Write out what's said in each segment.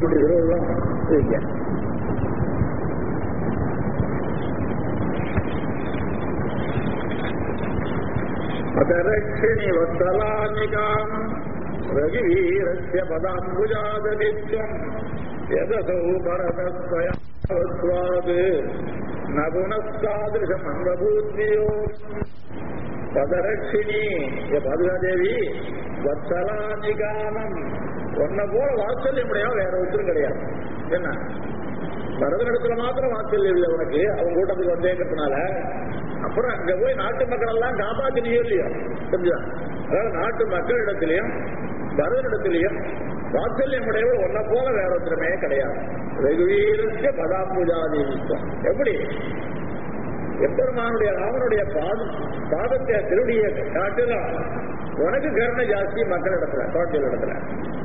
இப்படி விரோதம் இங்க அதரட்சிணி வத்தலானிகாம் ரவிவீரஸ்ய பதாம்புஜாததித்வம் யதசௌ பரதஸ்வயாவத்வாது நகுணஸ்தாதிருஷம் அங்கபூத்வியோ பதரட்சிணி பாதுகாதேவி வத்சலானிகாமம் உன்னை போல வாத்சல்யம் முடியாது வேற ஒருத்தரும் கிடையாது என்ன பரதனிடத்துல மாத்திரம் வாத்சல்யம் இல்லை உனக்கு அவன் கூட்டத்துக்கு வந்தேங்கிறதுனால அப்புறம் அங்க போய் நாட்டு மக்கள் எல்லாம் காப்பாத்தினியோ இல்லையோ புரிஞ்சா அதாவது நாட்டு மக்களிடத்திலையும் பரதனிடத்திலையும் வாத்சல்யம் உடையவர் உன்னை போல வேற ஒருத்தருமே கிடையாது ரகுவீரஸ்ய பதாம்புஜாதேவித்வம் எப்படி எம்பெருமானுடைய ராமனுடைய பாத பாதத்தை திருடிய காட்டிலும் உனக்கு கருணை ஜாஸ்தி மக்களிடத்துல குழந்தைகள் இடத்துல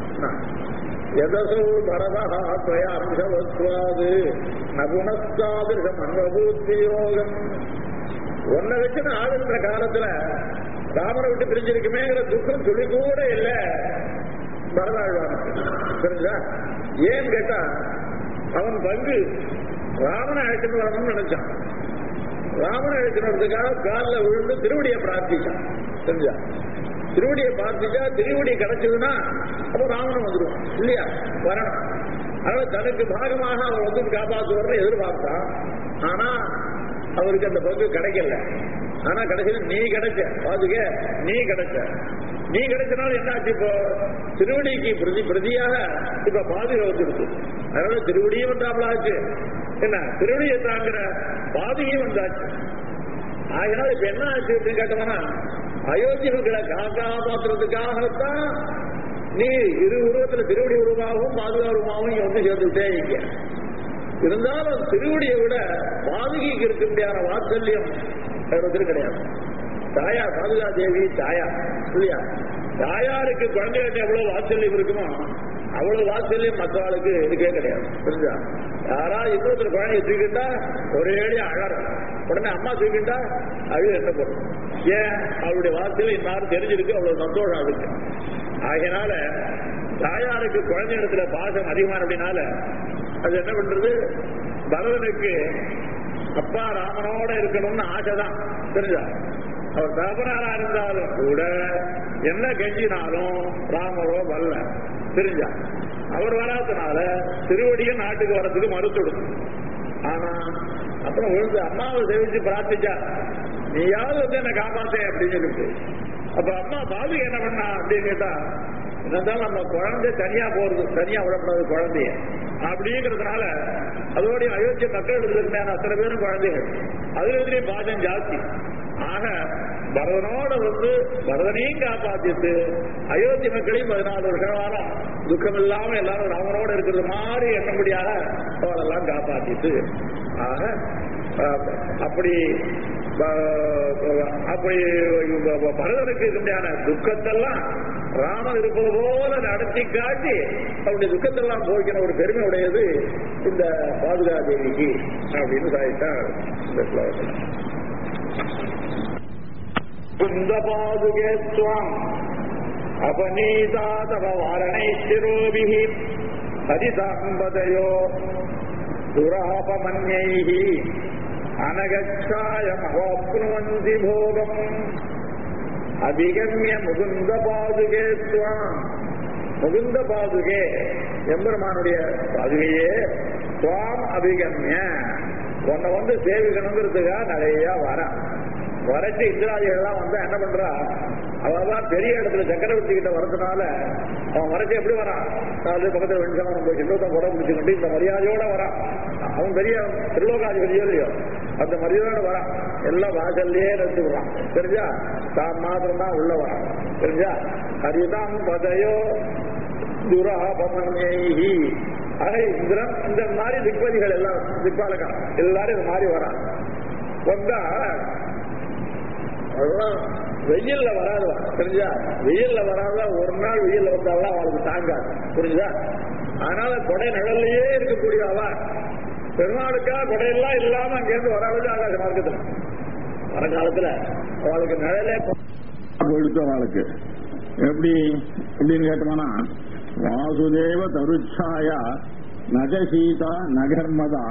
எதசோ பரதா துவயா அம்சவத்வாது நகுணஸ்தாதிருஷம் அன்பபூத்தியோகம் உன்னை வச்சு நான் ஆளுகிற காலத்துல ராமனை விட்டு பிரிஞ்சிருக்குமேங்கிற துக்கம் துளி கூட இல்ல பரதாழ்வானுக்கு புரிஞ்சா ஏன்னு கேட்டா அவன் பங்கு ராமனை அழைச்சிட்டு வரணும்னு நினைச்சான் ராமனை அழைச்சினதுக்காக காலில் விழுந்து திருவடியை பிரார்த்திச்சான் தெரிஞ்சா திருவடியை பிரார்த்திச்சா திருவடி கிடைச்சதுன்னா அப்ப ராமனும் வந்துடுவான் இல்லையா வரணும் அதனால தனக்கு பாகமாக அவர் வந்து காப்பாற்றுவார்னு எதிர்பார்த்தான் ஆனா அவருக்கு அந்த பங்கு கிடைக்கல ஆனா கடைசியில் நீ கிடைச்ச பாதுக நீ கிடைச்ச நீ கிடைச்சனால என்ன ஆச்சு இப்போ திருவடிக்கு பிரதி பிரதியாக இப்ப பாதுகா வந்துருக்கு அதனால திருவடியும் வந்தாப்புல ஆச்சு என்ன திருவடியை தாங்கிற பாதுகையும் வந்தாச்சு அதனால இப்ப என்ன ஆச்சு அப்படின்னு கேட்டோம்னா அயோத்தி மக்களை காப்பாற்றுறதுக்காகத்தான் நீ இரு உருவத்துல திருவடி உருவாகவும் பாதுகா உருவாகவும் இங்க வந்து சேர்ந்துட்டே இங்க இருந்தாலும் திருவடியை விட பாதுகைக்கு இருக்க முடியாத வாத்சல்யம் வேற ஒருத்தர் கிடையாது தாயா பாதுகா தேவி தாயா இல்லையா தாயாருக்கு குழந்தைகிட்ட எவ்வளவு வாத்சல்யம் இருக்குமோ அவ்வளவு வாத்சல்யம் மற்றவாளுக்கு இருக்கே கிடையாது புரிஞ்சா யாரா இன்னொருத்தர் குழந்தைய தூக்கிட்டா ஒரே அழற உடனே அம்மா தூக்கிட்டா அழு என்ன பண்ணும் ஏன் அவளுடைய வார்த்தையில இன்னாரும் தெரிஞ்சிருக்கு அவ்வளவு சந்தோஷம் அதுக்கு ஆகையினால தாயாருக்கு குழந்தை இடத்துல பாசம் அதிகமான அப்படின்னால அது என்ன பண்றது பரதனுக்கு அப்பா ராமனோட இருக்கணும்னு ஆசைதான் தெரிஞ்சா அவர் தகப்பனாரா இருந்தாலும் கூட என்ன கெஞ்சினாலும் ராமரோ வரல தெரிஞ்சா அவர் வராதனால திருவடியும் நாட்டுக்கு வரதுக்கு மறுத்துடும் ஆனா அப்புறம் விழுந்து அம்மாவை சேவிச்சு பிரார்த்திச்சா நீயாவது வந்து என்ன காப்பாத்தே அப்படின்னு சொல்லிட்டு அப்ப அம்மா பாதுகா என்ன பண்ணா அப்படின்னு கேட்டா என்னதான் நம்ம குழந்தை தனியா போறது தனியா விடக்கூடாது குழந்தைய அப்படிங்கிறதுனால அதோடைய அயோத்திய மக்கள் இருக்கிற அத்தனை பேரும் குழந்தைகள் அதுல இதுலயும் பாசம் ஜாஸ்தி ஆக பரதனோட வந்து பரதனையும் காப்பாத்திட்டு அயோத்தி மக்களையும் பதினாலு வருஷ வாரம் துக்கம் இல்லாம எல்லாரும் ராமனோட இருக்கிறது மாதிரி எண்ணும்படியாக அவரெல்லாம் காப்பாத்திட்டு ஆக அப்படி அப்படி பரதனுக்கு இருந்தையான துக்கத்தெல்லாம் ராமன் இருப்பது போல நடத்தி காட்டி அவருடைய துக்கத்தெல்லாம் போய்க்கிற ஒரு பெருமை உடையது இந்த பாதுகா தேவிக்கு அப்படின்னு சாதித்தார் இந்த ஸ்லோகத்தில் குந்த பாதுகே ஸ்வாம் அபநீதா தவ வாரணை சிரோபிஹி ஹரிதாம்பதயோ துராபமன்யைஹி அனகச்சாயமவாப்னுவந்தி போகம் அபிகமிய முகுந்த பாதுகே துவாம் முகுந்த பாதுகே எம்பெருமானுடைய பாதுகையே துவாம் அபிகமிய உன்னை வந்து சேவிக்கணுங்கிறதுக்காக நிறைய வர வரைச்சு இந்திராதிகள்லாம் வந்தா என்ன பண்றா அவதான் பெரிய இடத்துல சக்கரவர்த்தி கிட்ட வரதுனால அவன் வரைச்சு எப்படி வரான் நாலு பக்கத்துல வெண்சமனம் போய் இன்னொருத்தன் கூட பிடிச்சுக்கிட்டு இந்த மரியாதையோட வரான் அவன் பெரிய திருலோகாதிபதியோ இல்லையோ அந்த மரியாதையோட வரான் எல்லாம் வாசல்லையே நிறுத்தி விடுறான் தெரிஞ்சா தான் மாத்திரம் தான் உள்ள வரான் தெரிஞ்சா ஹரிதாம் பதையோ துராபமன்யி ஆக இந்திரன் இந்த மாதிரி திக்பதிகள் எல்லாம் திக்பாலகா எல்லாரும் இது மாதிரி வரான் வந்தா அதெல்லாம் வெயில்ல வராதுவா தெரிஞ்சா வெயில்ல வராத ஒரு நாள் வெயில்ல வந்தாலும் அவளுக்கு தாங்காது புரிஞ்சுதா அதனால கொடை நிழல்லையே இருக்கக்கூடிய அவ பெருமாளுக்கா கொடையெல்லாம் இல்லாம அங்கேருந்து வராது ஆகாத மார்க்கத்துல வர காலத்துல அவளுக்கு நிழலே எடுத்து அவளுக்கு எப்படி எப்படின்னு கேட்டோம்னா வாசுதேவ தருச்சாயா நஜசீதா நகர்மதா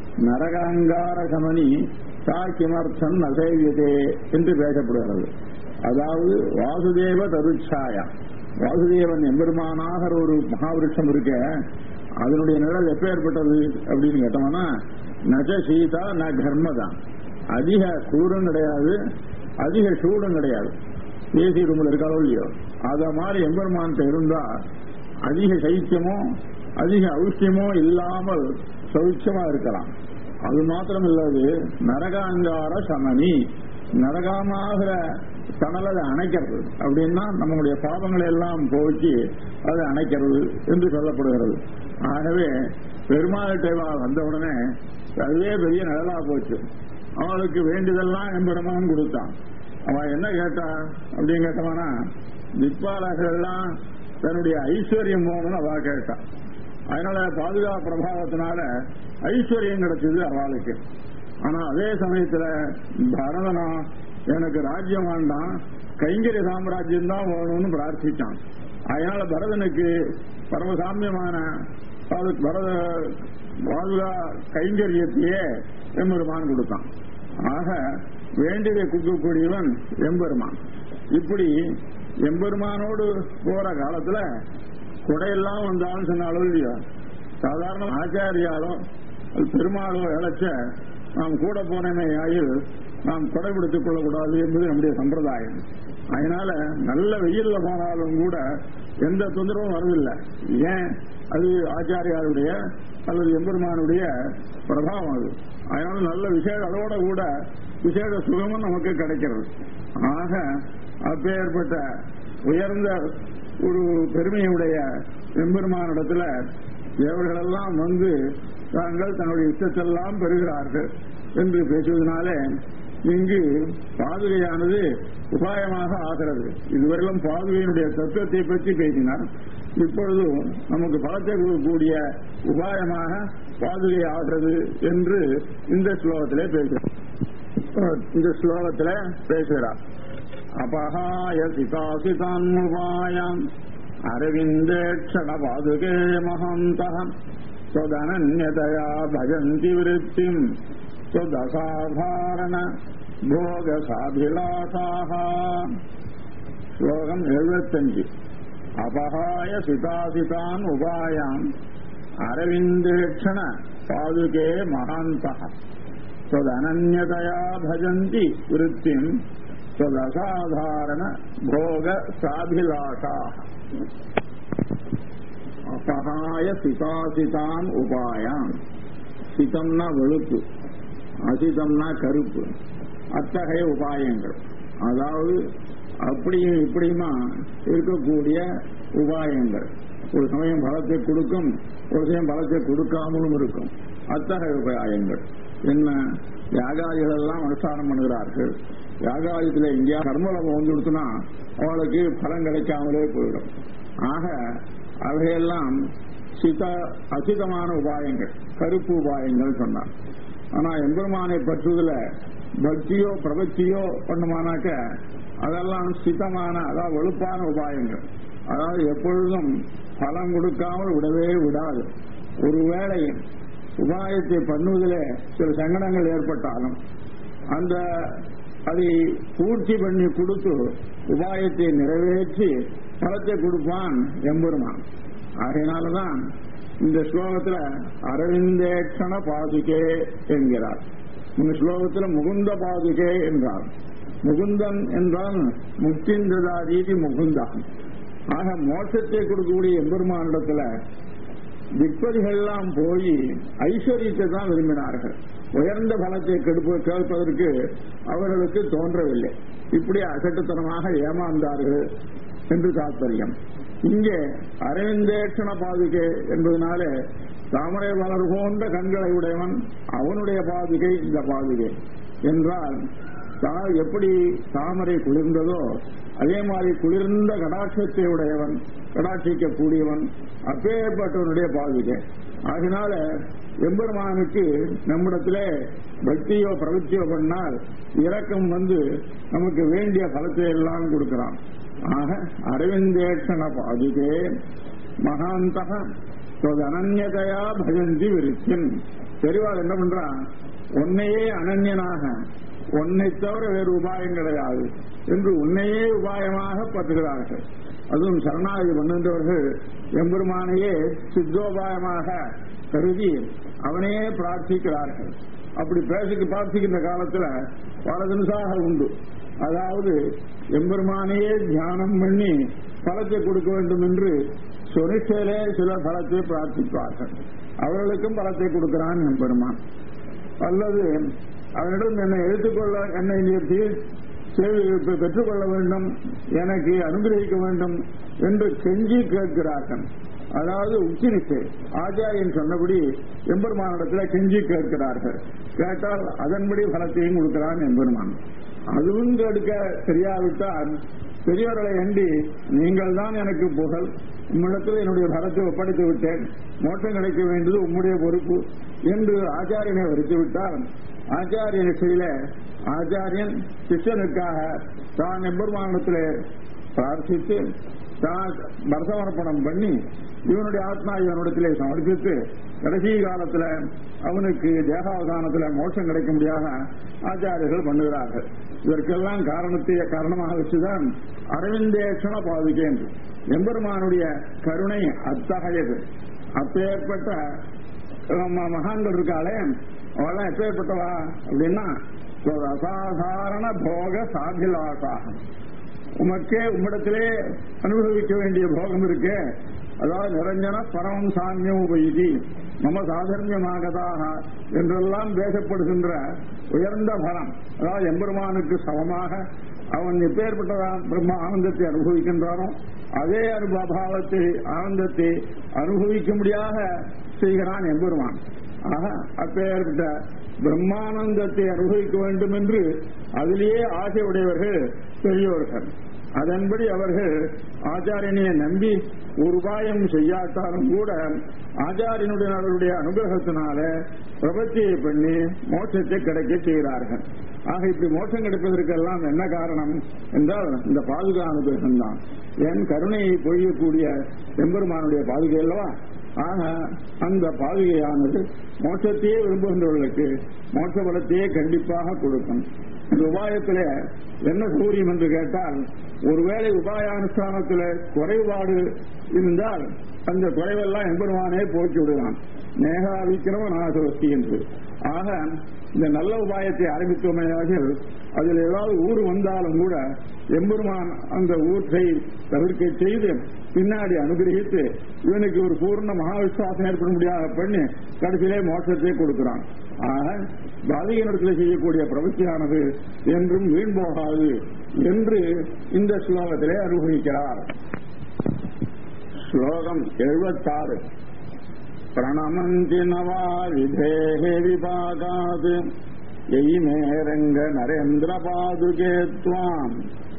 நரகாங்கார சமனி சா கிமர்த்தம் நசேவியதே என்று பேசப்படுகிறது அதாவது வாசுதேவ தருச்சாயா வாசுதேவன் எம்பெருமானாக ஒரு மகாவிருஷம் இருக்க அதனுடைய நிழல் எப்ப ஏற்பட்டது அப்படின்னு கேட்டோம்னா நஜ சீதா ந கர்மதான் அதிக குளிரும் கிடையாது அதிக சூடும் கிடையாது ஏசி ரூம்ல இருக்காளோ இல்லையோ அத மாதிரி எம்பெருமான்கிட்ட இருந்தா அதிக சைத்தியமோ அதிக ஔஷ்யமோ இல்லாமல் சௌக்கியமா இருக்கலாம் அது மாத்திரம் இல்லாது நரகாங்கார சமனி நரகமாகிற தணலை அதை அணைக்கிறது அப்படின்னா நம்மளுடைய பாவங்களை எல்லாம் போக்கி அதை அணைக்கிறது என்று சொல்லப்படுகிறது ஆகவே பெருமாள் தேவா வந்த உடனே அதுவே பெரிய நிழலா போச்சு அவளுக்கு வேண்டியதெல்லாம் எம்பெருமான் கொடுத்தான் அவன் என்ன கேட்டா அப்படின்னு கேட்டவனா திக்பாலகெல்லாம் தன்னுடைய ஐஸ்வர்யம் போகணும்னு அவ கேட்டான் அதனால பாதுகாப்பு பிரபாவத்தினால ஐஸ்வர்யம் கிடைச்சது அவளுக்கு ஆனா அதே சமயத்துல பரதனா எனக்கு ராஜ்யம் வேண்டாம் கைங்கரிய சாம்ராஜ்யம் தான் வேணும்னு பிரார்த்திச்சான் அதனால பரதனுக்கு பரமசாமியமான பாது- பரத பாதுகா கைங்கரியத்தையே எம்பெருமான் கொடுத்தான் ஆக வேண்டியதை கொடுக்கக்கூடியவன் எம்பெருமான் இப்படி எம்பெருமானோடு போற காலத்துல குடையெல்லாம் வந்தாலும் சொன்னாலும் இல்லையோ சாதாரண ஆச்சாரியாலோ அல்லது பெருமாளோ இழைச்ச நாம் கூட போனமே ஆயில் நாம் கொடை பிடித்துக் கொள்ளக்கூடாது என்பது நம்முடைய சம்பிரதாயம் அதனால நல்ல வெயில்ல போனாலும் கூட எந்த தொந்தரவும் வரவில்லை ஏன் அது ஆச்சாரியாருடைய அல்லது எம்பெருமானுடைய பிரபாவம் அது அதனால நல்ல விசேஷ அதோட கூட விசேஷ சுகமும் நமக்கு கிடைக்கிறது ஆக அப்பேற்பட்ட உயர்ந்த ஒரு பெருமையுடைய எம்பெருமானிடத்துல தேவர்களெல்லாம் வந்து தாங்கள் தன்னுடைய இஷ்டத்தெல்லாம் பெறுகிறார்கள் என்று பேசுவதனாலே இங்கு பாதுகையானது உபாயமாக ஆகிறது இதுவரையிலும் பாதுகையினுடைய தத்துவத்தை பற்றி பேசினார் இப்பொழுது நமக்கு பலத்தை கொடுக்கக்கூடிய உபாயமாக பாதுகை ஆகிறது என்று இந்த ஸ்லோகத்திலே பேசுகிறார் இந்த ஸ்லோகத்திலே பேசுகிறார் அபகாய சிதாசிதான்முபாயாம் அரவிந்தேक्षण பாதுகே மகாந்தः त्वदनन्यतया भजन्ति वृत्तिम् त्वदसाधारण भोगसाभिलाषाः श्लोकम् एഴുപത്തഞ്ച് அபகாய சிதாசிதான் உபாயாம் அரவிந்தேक्षण பாதுகே மகாந்தः त्वदनन्यतया भजन्ति वृत्तिम् त्वदसाधारण भोगसाभिलाषाः அபகாய சிதாசிதான் உபாயாம் சிதம்னா வெளுப்பு அசிதம்னா கருப்பு அத்தகைய உபாயங்கள் அதாவது அப்படியும் இப்படியுமா இருக்கக்கூடிய உபாயங்கள் ஒரு சமயம் பலத்தை கொடுக்கும் ஒரு சமயம் பலத்தை கொடுக்காமலும் இருக்கும் அத்தகைய உபாயங்கள் என்ன யாகாதிகள் எல்லாம் அனுஷ்டானம் பண்ணுகிறார்கள் யாகாயத்துல எங்கேயா கர்மலம் வந்து கொடுத்தனா அவளுக்கு பலன் கிடைக்காமலே போயிடும் ஆக அவையெல்லாம் சித அசிதமான உபாயங்கள் கருப்பு உபாயங்கள் சொன்னார் ஆனா எம்பெருமானை பற்றுவதில் பக்தியோ பிரபத்தியோ பண்ணுமானாக்க அதெல்லாம் சித்தமான அதாவது வெளுப்பான உபாயங்கள் அதாவது எப்பொழுதும் பலம் கொடுக்காமல் விடவே விடாது ஒருவேளை உபாயத்தை பண்ணுவதிலே சில சங்கடங்கள் ஏற்பட்டாலும் அந்த அதை பூர்த்தி பண்ணி கொடுத்து உபாயத்தை நிறைவேற்றி பலத்தை கொடுப்பான் எம்பெருமான் ஆகையினாலதான் இந்த ஸ்லோகத்துல அரவிந்தேட்சண பாதுகே என்கிறார் இந்த ஸ்லோகத்துல முகுந்த பாதுகே என்றார் முகுந்தன் என்றால் முக்திந்ததாதீதி முகுந்தான் ஆக மோட்சத்தை கொடுக்கக்கூடிய எம்பெருமானிடத்துல திக்பதிகள்லாம் போய் ஐஸ்வர்யத்தை தான் விரும்பினார்கள் உயர்ந்த பலத்தை கெடுப்ப கேட்பதற்கு அவர்களுக்கு தோன்றவில்லை இப்படி அசட்டுத்தனமாக ஏமாந்தார்கள் என்று தாற்பயம் இங்கே அரவிந்தேட்சண பாதுகை என்பதனாலே தாமரை மலர் போன்ற கண்களை உடையவன் அவனுடைய பாதுகை இந்த பாதுகை என்றால் தா- எப்படி தாமரை குளிர்ந்ததோ அதே மாதிரி குளிர்ந்த கடாட்சத்தை உடையவன் கடாட்சிக்கக்கூடியவன் அப்பேற்பட்டவனுடைய பாதுகை அதனால எம்பெருமானுக்கு நம்மிடத்திலே பக்தியோ பிரவൃத்தியோ பண்ணால் இரக்கம் வந்து நமக்கு வேண்டிய பலத்தை எல்லாம் கொடுக்கிறான் ஆக அரவிந்தேட்சண பாதுகே மகாந்தக அனன்யதையா பஜந்தி விருத்தின் பெரியவாள் என்ன பண்றான் உன்னையே அனன்யனாக உன்னை தவிர வேறு உபாயம் கிடையாது என்று உன்னையே உபாயமாக பற்றுகிறார்கள் அதுவும் சரணாகி பண்ணுகின்றவர்கள் எம்பெருமானையே சித்தோபாயமாக கருதி அவனையே பிரார்த்திக்கிறார்கள் அப்படி பேசிக்கு பிரார்த்திக்கின்ற காலத்துல பல தினசாக உண்டு அதாவது எம்பெருமானையே தியானம் பண்ணி பலத்தை கொடுக்க வேண்டும் என்று சொனிச்சேலே சில பலத்தை பிரார்த்திப்பார்கள் அவர்களுக்கும் பலத்தை கொடுக்கிறான் எம்பெருமான் அல்லது அவனிடம் என்னை எடுத்துக்கொள்ள என்னை நீர் தீ- சேவை பெற்றுக்கொள்ள வேண்டும் எனக்கு அனுகிரகிக்க வேண்டும் என்று கெஞ்சி கேட்கிறார்கள் அதாவது உச்சி நிச்சை ஆச்சாரியன் சொன்னபடி எம்பெருமானிடத்தில் கெஞ்சி கேட்கிறார்கள் கேட்டால் அதன்படி பலத்தையும் கொடுக்கிறான் எம்பெருமான் அதுவும் எடுக்க தெரியாவிட்டால் பெரியவர்களை எண்டி நீங்கள் தான் எனக்கு புகழ் உம்மிடத்தில் என்னுடைய பலத்தை ஒப்படைத்து விட்டேன் மோட்டம் கிடைக்க வேண்டியது உம்முடைய பொறுப்பு என்று ஆச்சாரியனை வருத்தி விட்டால் ஆச்சாரியன் செய்யல ஆச்சாரியன் சிஷ்யனுக்காக தான் எம்பெருமானத்திலே பிரார்த்தித்து தான் பரசமர்ப்பணம் பண்ணி இவனுடைய ஆத்மா இவனிடத்திலே சமர்ப்பித்து கடைசி காலத்துல அவனுக்கு தேகாவதானத்துல மோட்சம் கிடைக்க முடியாத ஆச்சாரியர்கள் பண்ணுகிறார்கள் இதற்கெல்லாம் காரணத்தை காரணமாக வச்சுதான் அரவிந்தேஷண பாதுகை என்று எம்பெருமானுடைய கருணை அத்தகையது அப்பேற்பட்ட ம- மகான்கள் இருக்காளே அவெல்லாம் எப்பேற்பட்டவா அப்படின்னா ஒரு அசாதாரண போக சாதிலாசாகம் உமக்கே உம்மிடத்திலே அனுபவிக்க வேண்டிய போகம் இருக்கு அதாவது நிரஞ்சன பரமம் சாமியம் உபயுதி மம சாதர்மியமாகதாக என்றெல்லாம் பேசப்படுகின்ற உயர்ந்த பலம் அதாவது எம்பெருமானுக்கு சமமாக அவன் எப்பேற்பட்டதான் பிரம்ம ஆனந்தத்தை அனுபவிக்கின்றானோ அதே அனுபவத்தை ஆனந்தத்தை அனுபவிக்கும்படியாக செய்கிறான் எம்பெருமான் ஆக அப்பேற்பட்ட பிரம்மானந்தத்தை அனுபவிக்க வேண்டும் என்று அதிலேயே ஆசை உடையவர்கள் பெரியோர்கள் அதன்படி அவர்கள் ஆச்சாரியனை நம்பி ஒரு உபாயம் செய்யாட்டாலும் கூட ஆச்சாரியனுடைய அவருடைய அனுகிரகத்தினால பிரபத்தியை பண்ணி மோட்சத்தை கிடைக்க செய்கிறார்கள் ஆக இப்படி மோட்சம் கிடைப்பதற்கெல்லாம் என்ன காரணம் என்றால் இந்த பாதுகா அனுகிரகம் தான் என் கருணையை பொழியக்கூடிய எம்பெருமானுடைய பாதுகை அல்லவா ஆக அந்த பாதுகையானது மோட்சத்தையே விரும்புகின்றவர்களுக்கு மோட்ச பலத்தையே கண்டிப்பாக கொடுக்கும் இந்த உபாயத்திலே என்ன சூரியம் என்று கேட்டால் ஒருவேளை உபாயானுஷ்டானத்தில் குறைபாடு இருந்தால் அந்த குறைவெல்லாம் எம்பெருமானே போக்கி விடுவான் நேகாவிக்கிறவன் நாசவஸ்தி என்று ஆக இந்த நல்ல உபாயத்தை ஆரம்பித்தோமையாகில் அதில் ஏதாவது ஊர் வந்தாலும் கூட எம்பெருமான் அந்த ஊற்றை தவிர்க்க செய்து பின்னாடி அனுகிரகித்து இவனுக்கு ஒரு பூர்ண மகாவிஸ்வாசம் ஏற்பட முடியாத பண்ணி கடைசியிலே மோட்சத்தை கொடுக்கிறான் ஆக பாதிகனிடத்தில் செய்யக்கூடிய பிரவൃத்தியானது என்றும் வீண் போகாது என்று இந்த ஸ்லோகத்திலே அனுபவிக்கிறார் ஸ்லோகம் எழுபத்தாறு பிரணமந்தி நவா விதேஹே விபாகாத் எய்மே ரங்க நரேந்திர பாதுகே துவாம்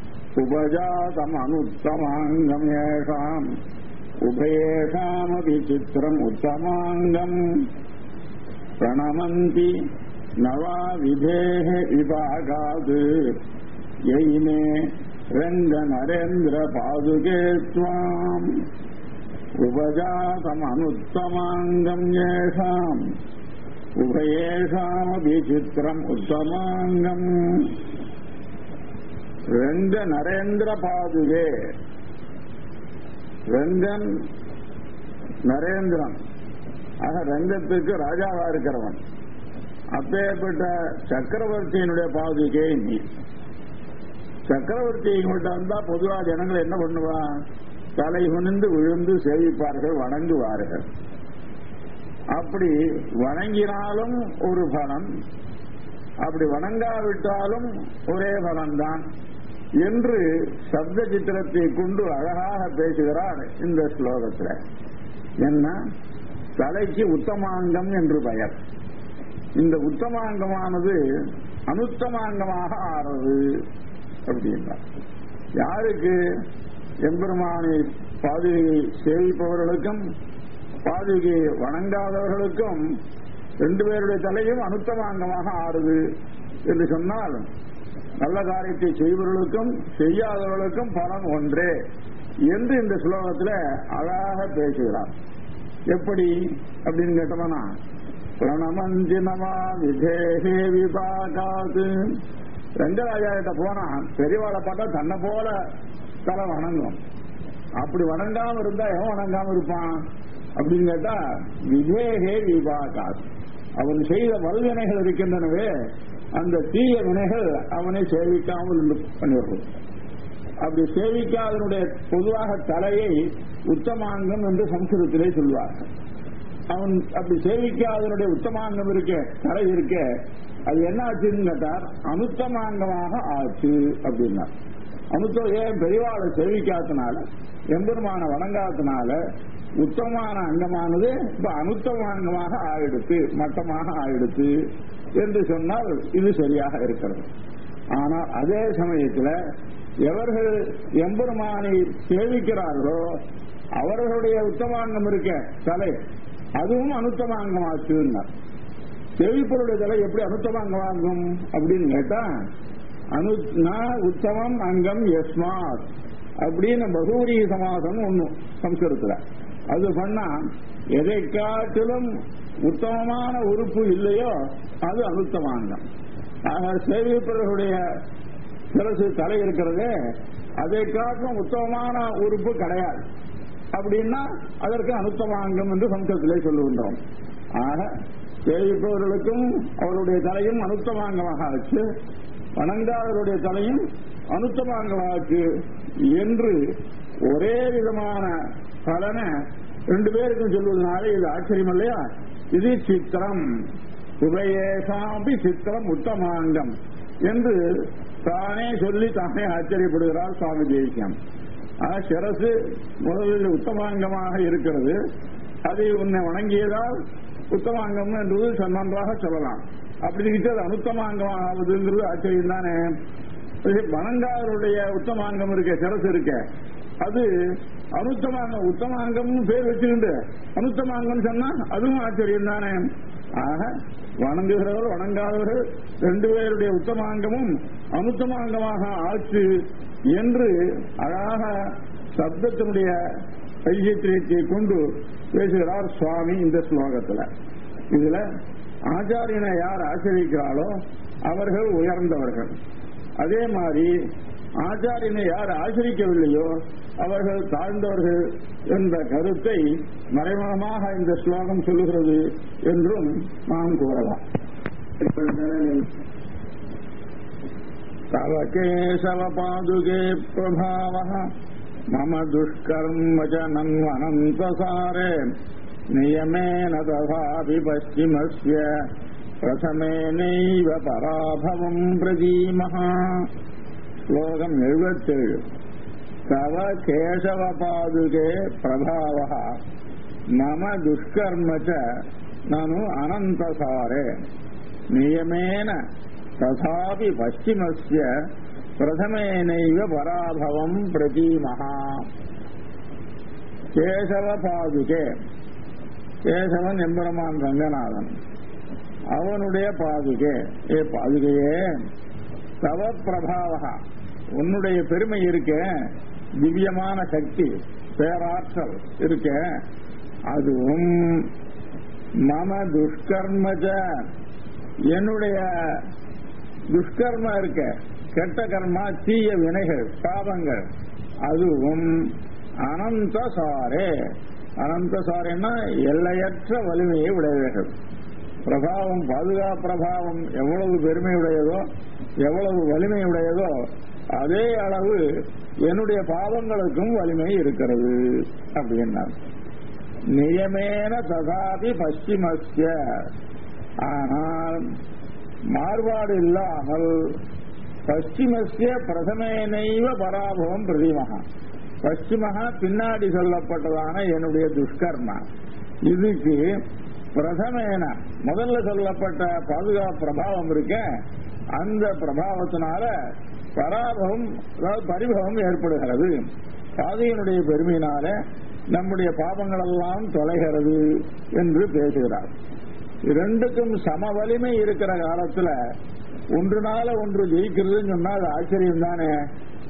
உபஜாதமனுத்தமாங்கம் ஏஷாம் உபயேஷாமபி சித்திரம் உத்தமாங்கம் பிரணமந்தி நவா விதேஹ விபாகாத் எய்மே ரங்க நரேந்திர பாதுகே துவாம் உபஜாதமனுத்தமாங்கம் ஏஷாம் உபயேஷாமபி சித்திரம் உத்தமாங்கம் ரெங்க நரேந்திர பாதுகே ரெங்கன் நரேந்திரன் ஆக ரங்கத்துக்கு ராஜாவா இருக்கிறவன் அப்பேற்பட்ட சக்கரவர்த்தியினுடைய பாதுகை நீ சக்கரவர்த்தி இங்கிட்ட வந்தா பொதுவா ஜனங்கள் என்ன பண்ணுவா தலை குனிந்து விழுந்து சேவிப்பார்கள் வணங்குவார்கள் அப்படி வணங்கினாலும் ஒரு பலன் அப்படி வணங்காவிட்டாலும் ஒரே பலன்தான் என்று சப்த சித்திரத்தை கொண்டு அழகாக பேசுகிறார் இந்த ஸ்லோகத்தில் என்ன தலைக்கு உத்தமாங்கம் என்று பெயர் இந்த உத்தமாங்கமானது அனுத்தமாங்கமாக ஆறது அப்படின்றார் யாருக்கு எம்பெருமானை பாதுகை சேவிப்பவர்களுக்கும் பாதுகை வணங்காதவர்களுக்கும் ரெண்டு பேருடைய தலையும் அனுத்தமாங்கமாக ஆறுது என்று சொன்னால் நல்ல காரியத்தை செய்பவர்களுக்கும் செய்யாதவர்களுக்கும் பலன் ஒன்றே என்று இந்த ஸ்லோகத்துல அழகாக பேசுகிறார் எப்படி அப்படின்னு கேட்டோம்னா பிரணமஞ்சினமா விதேகே விபாகாது ரங்கராஜா கிட்ட போனா பெரியவாளை பார்த்தா தன்னை போல தலை வணங்கும் அப்படி வணங்காம இருந்தா எவன் வணங்காம இருப்பான் அப்படின்னு கேட்டா விதேகே விபாகாது அவன் செய்த வல்வினைகள் இருக்கின்றனவே அந்த தீய வினைகள் அவனை சேவிக்காமல் பண்ணிவிடுறது அப்படி சேவிக்காதனுடைய பொதுவாக தலையை உத்தமாங்கம் என்று சம்ஸ்கிருதத்திலே சொல்வார்கள் அவன் அப்படி சேவிக்காதனுடைய உத்தமாங்கம் இருக்க தலை இருக்க அது என்ன ஆச்சுன்னு கேட்டார் அனுத்தமாங்கமாக ஆச்சு அப்படின்னா அனுத்தம் ஏன் பெரியவாளை சேவிக்காதனால எம்பெருமான வணங்காதனால உத்தமமான அங்கமானது இப்ப அனுத்தமாங்கமாக ஆயிடுத்து மட்டமாக ஆயிடுத்து என்று சொன்னால் இது சரியாக இருக்கிறது ஆனால் அதே சமயத்தில் எவர்கள் எம்பெருமானை சேவிக்கிறார்களோ அவர்களுடைய உத்தமாங்கம் இருக்க தலை அதுவும் அனுத்தமாங்கமாச்சுன்னார் சேவிப்பருடைய தலை எப்படி அனுத்தமாங்கமாகும் அப்படின்னு கேட்டா அனு உத்தமம் அங்கம் எஸ்மாத் அப்படின்னு பகூரி சமாசம் ஒண்ணு சம்ஸ்கிருத்துல அது பண்ணா எதை காட்டிலும் உத்தமமான உறுப்பு இல்லையோ அது அனுத்தமாங்கம் ஆக சேவிப்பவர்களுடைய சிறசு தலை இருக்கிறதே அதை காட்டிலும் உத்தமமான உறுப்பு கிடையாது அப்படின்னா அதற்கு அனுத்தமாங்கம் என்று சம்ஸ்கிருத்திலே சொல்லுகின்றோம் ஆக சேவிப்பவர்களுக்கும் அவருடைய தலையும் அனுத்தமாங்கமாக ஆச்சு வணங்காதவருடைய தலையும் அனுத்தமாங்கமாச்சு என்று ஒரே விதமான பலனை ரெண்டு பேருக்கும் சொல்வதனால இது ஆச்சரியம் இல்லையா இது சித்திரம் உபயேசாம்பி சித்திரம் உத்தமாங்கம் என்று தானே சொல்லி தானே ஆச்சரியப்படுகிறார் சுவாமி தேசியம் சிரசு முதலில் உத்தமாங்கமாக இருக்கிறது அதை உன்னை வணங்கியதால் உத்தமாங்கம் என்பது நன்றாக சொல்லலாம் அப்படி இருக்கிறது அனுத்தமாங்கம் ஆகுதுங்கிறது ஆச்சரியம் தானே வணங்காதருடைய உத்தமாங்கம் இருக்க சிரசு இருக்க அது அனுத்தமாங்கம் உத்தமாங்கம் பேர் வச்சுக்கிண்டு அனுத்தமாங்கம் சொன்னா அதுவும் ஆச்சரியம் தானே ஆக வணங்குகிறவர் வணங்காதவர்கள் ரெண்டு பேருடைய உத்தமாங்கமும் அனுத்தமாங்கமாக ஆச்சு என்று அழகாக சப்தத்தினுடைய ஐசியத்திரியத்தை கொண்டு பேசுகிறார் சுவாமி இந்த ஸ்லோகத்தில் இதுல ஆச்சாரியனை யார் ஆச்சரிக்கிறாளோ அவர்கள் உயர்ந்தவர்கள் அதே மாதிரி ஆச்சாரியனை யார் ஆச்சரிக்கவில்லையோ அவர்கள் தாழ்ந்தவர்கள் என்ற கருத்தை மறைமுகமாக இந்த ஸ்லோகம் சொல்லுகிறது என்றும் நாம் கூறலாம் தவ கேசவ பாதுகே பிரபாவ மம துஷ்கர்ம ச நன்வனந்தசாரே நியமேன ததாபி பश्चिमस्य பிரதமேனைவ பராபவம் பிரதீமः ஸ்லோகம் எழுபத்தேழு தவ கேசவ பாதுகே பிரபாவ மம துஷ்கர்ம ச நனு அனந்தசாரே நியமேன ததாபி பश्चिमस्य பிரதமேனைவ பராபவம் பிரதீமஹா கேசவ பாதுகே கேசவன் எம்பெருமான் ரங்கநாதன் அவனுடைய பாதுகே ஏ பாதுகையே தவ பிரபாவகா உன்னுடைய பெருமை இருக்க திவ்யமான சக்தி பேராற்றல் இருக்க அதுவும் மம துஷ்கர்மஜ என்னுடைய துஷ்கர்ம இருக்க கெட்ட கர்மா தீய வினைகள் பாவங்கள் அதுவும் அனந்த சாரே அனந்த சாரேன்னா எல்லையற்ற வலிமையை உடையவைகள் பிரபாவம் பாதுகா பிரபாவம் எவ்வளவு பெருமை உடையதோ எவ்வளவு வலிமை உடையதோ அதே அளவு என்னுடைய பாவங்களுக்கும் வலிமை இருக்கிறது அப்படின்னா நியமேன ததாபி பশ্চিமஸ்ய ஆனால் மாறுபாடு இல்லாமல் பশ্চিமஸ்ய பிரதமேனைவ பராபவம் பிரதிமகா பশ্চিமகா பின்னாடி சொல்லப்பட்டதான என்னுடைய துஷ்கர்மா இதுக்கு பிரதமேன முதல்ல சொல்லப்பட்ட பாதுகா பிரபாவம் இருக்க அந்த பிரபாவத்தினால பராபவம் அதாவது பரிபவம் ஏற்படுகிறது பாதையினுடைய பெருமையினால நம்முடைய பாவங்கள் எல்லாம் தொலைகிறது என்று பேசுகிறார் இரண்டுக்கும் சம வலிமை இருக்கிற காலத்துல ஒன்றுனால ஒன்று ஜெயிக்கிறதுன்னு சொன்னா அது ஆச்சரியம் தானே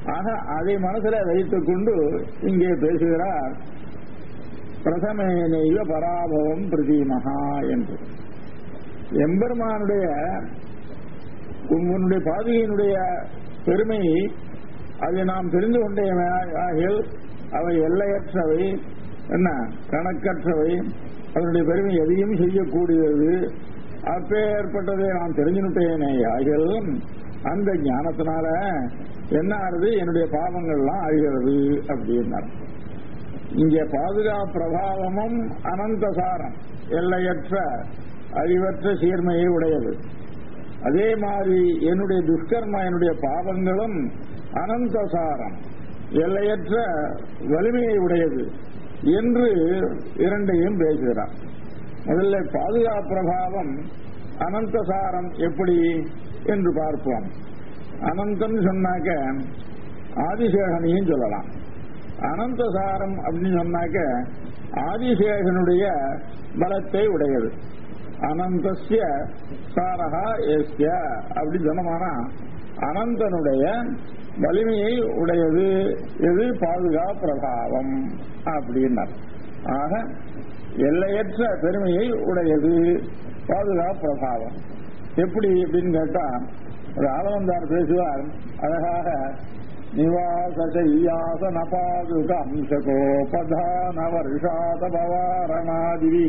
ஆக அதை மனசுல வைத்துக் கொண்டு இங்கே பேசுகிறார் பிரதமேனைவ பராபவம் பிரதீமகா என்று எம்பெருமானுடைய உன்னுடைய பாதியினுடைய பெருமை அதை நாம் தெரிந்து கொண்டே ஆகில் அவை எல்லையற்றவை என்ன கணக்கற்றவை அதனுடைய பெருமை எதையும் செய்யக்கூடியது அப்பேற்பட்டதை நான் தெரிஞ்சுட்டேனே ஆகில் அந்த ஞானத்தினால என்ன ஆகுது என்னுடைய பாவங்கள்லாம் அழிகிறது அப்படின்னார் இங்கே பாதுகா பிரபாவமும் அனந்தசாரம் எல்லையற்ற அழிவற்ற சீர்மையை உடையது அதே மாதிரி என்னுடைய துஷ்கர்மா என்னுடைய பாவங்களும் அனந்தசாரம் எல்லையற்ற வலிமையை உடையது என்று இரண்டையும் பேசுகிறார் முதல்ல பாதுகா பிரபாவம் அனந்தசாரம் எப்படி என்று பார்ப்போம் அனந்தம் சொன்னாக்க ஆதிசேகனையும் சொல்லலாம் அனந்தசாரம் அப்படின்னு சொன்னாக்க ஆதிசேகனுடைய பலத்தை உடையது அனந்தசிய சாரகா எஸ்ய அப்படி சொன்னமானா அனந்தனுடைய வலிமையை உடையது எது பாதுகா பிரபாவம் அப்படின்னார் ஆக எல்லையற்ற பெருமையை உடையது பாதுகா பிரபாவம் எப்படி அப்படின்னு கேட்டா ஒரு ஆளவந்தார் பேசுவார் அழகாக நிவாசையாசன பாதுக அம்சகோபதான வருஷாத பவாரணாதிவி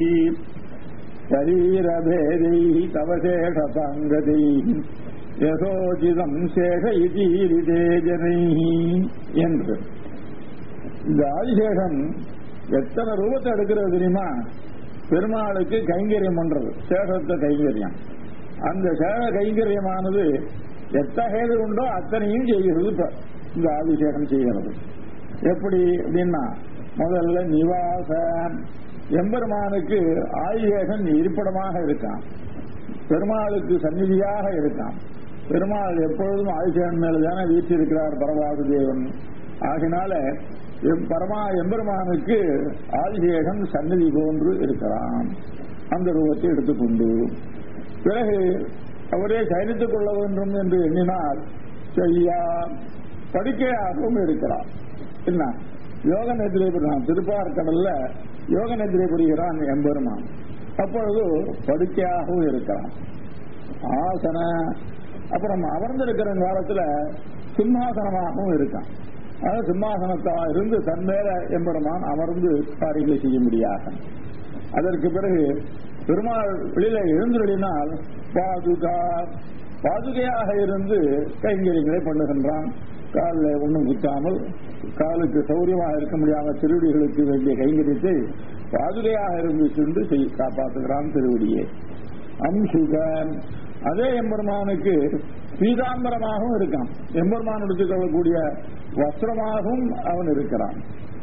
சரீரபேதை தவசேஷ சங்கதை யசோஜிதம் சேஷ இதீரிதே ஜனை என்று இந்த ஆதிசேஷன் எத்தனை ரூபத்தை எடுக்கிறது தெரியுமா பெருமாளுக்கு கைங்கரியம் பண்றது சேஷத்தை கைங்கரியம் அந்த சேஷ கைங்கரியமானது எத்தகையது உண்டோ அத்தனையும் செய்கிறது இப்ப இந்த ஆதிசேஷன் செய்கிறது எப்படி அப்படின்னா முதல்ல நிவாச எம்பெருமானுக்கு ஆதிசேஷன் இருப்பிடமாக இருக்கான் பெருமாளுக்கு சந்நிதியாக இருக்கான் பெருமாள் எப்பொழுதும் ஆதிசேஷன் மேல தானே வீற்றிருக்கிறார் பரவாது தேவன் ஆகினால பரமா எம்பெருமானுக்கு ஆதிசேஷன் சன்னதி போன்று இருக்கிறான் அந்த ரூபத்தை எடுத்துக்கொண்டு பிறகு அவரே சயனித்துக் கொள்ள வேண்டும் என்று எண்ணினால் செய்யா படுக்கையாகவும் இருக்கிறார் என்ன யோக நிதிரை புரிகிறான் திருப்பார்கடல்ல யோக நிதிரை புரிகிறான் எம்பெருமான் அப்பொழுது படுக்கையாகவும் இருக்கிறான் ஆசன அப்புறம் அமர்ந்திருக்கிற காலத்துல சிம்மாசனமாகவும் இருக்கான் அதாவது சிம்மாசனத்தா இருந்து தன் மேல எம்பெருமான் அமர்ந்து காரியங்களை செய்ய முடியாது அதற்கு பிறகு பெருமாள் வெளியில எழுந்துள்ளினால் பாதுகா பாதுகையாக இருந்து கைங்கரியங்களை பண்ணுகின்றான் காலில் ஒன்றும் குத்தாமல் காலுக்கு சௌரியமாக இருக்க முடியாத திருவடிகளுக்கு வேண்டிய கைங்கரியத்தை பாதுகையாக இருந்து சென்று செய் காப்பாற்றுகிறான் திருவடியே அம்சுகன் அதே எம்பெருமானுக்கு பீதாம்பரமாகவும் இருக்கான் எம்பெருமான் எடுத்துக் கொள்ளக்கூடிய வஸ்திரமாகவும் அவன் இருக்கிறான்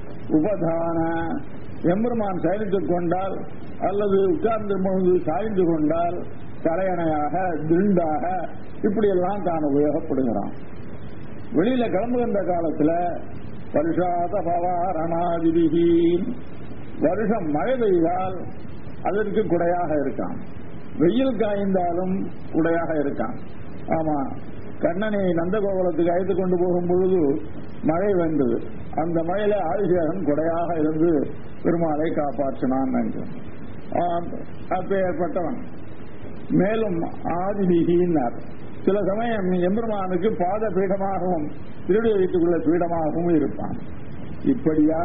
உபதான எம்பெருமான் சயனித்துக் கொண்டால் அல்லது உட்கார்ந்து பொழுது சாய்ந்து கொண்டால் தலையணையாக திண்டாக இப்படியெல்லாம் தான் உபயோகப்படுகிறான் வெளியில கிளம்புகின்ற காலத்துல வருஷாத பவாரணாதிபிகி வருஷம் மழை பெய்தால் அதற்கு குடையாக இருக்கான் வெயில் காய்ந்தாலும் குடையாக இருக்கான் ஆமா கண்ணனை நந்தகோகுலத்துக்கு அழைத்து கொண்டு போகும் பொழுது மழை வந்தது அந்த மழையில ஆதிசேகன் குடையாக இருந்து பெருமாளை காப்பாற்றினான் என்று அப்பேற்பட்டவன் மேலும் ஆதிபிகின்னார் சில சமயம் எம்பெருமானுக்கு பாத பீடமாகவும் திருடி வைத்துக்குள்ள பீடமாகவும் இருப்பான் இப்படியாக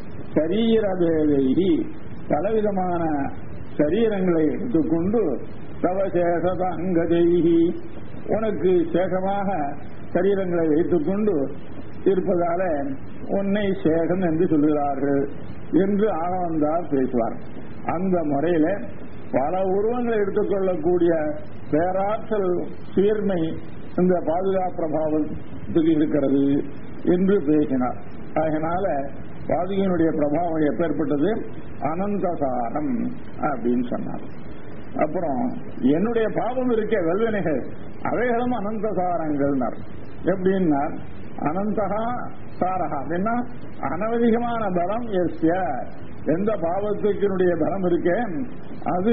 சரீரபேதை பலவிதமான சரீரங்களை எடுத்துக்கொண்டு தவசேஷத அங்கதைகி உனக்கு சேஷமாக சரீரங்களை வைத்துக்கொண்டு இருப்பதால உன்னை சேஷன் என்று சொல்கிறார்கள் என்று ஆனவந்தார் பேசுவார் அந்த முறையில பல உருவங்களை எடுத்துக்கொள்ளக்கூடிய பேராற்றல் சீர்மை இந்த பாதுகாப்பு பிரபாவத்துக்கு இருக்கிறது என்று பேசினார் அதனால பாதுகையினுடைய பிரபாவம் எப்பேற்பட்டது அனந்தசாரம் அப்படின்னு சொன்னார் அப்புறம் என்னுடைய பாவம் இருக்க வெல்வினைகள் அவைகளும் அனந்தசாரங்கள் எப்படின்னா அனந்தகா சாரகா அப்படின்னா அனவதிகமான பலம் எஸ்ய எந்த பாவத்துக்கினுடைய பலம் இருக்கே அது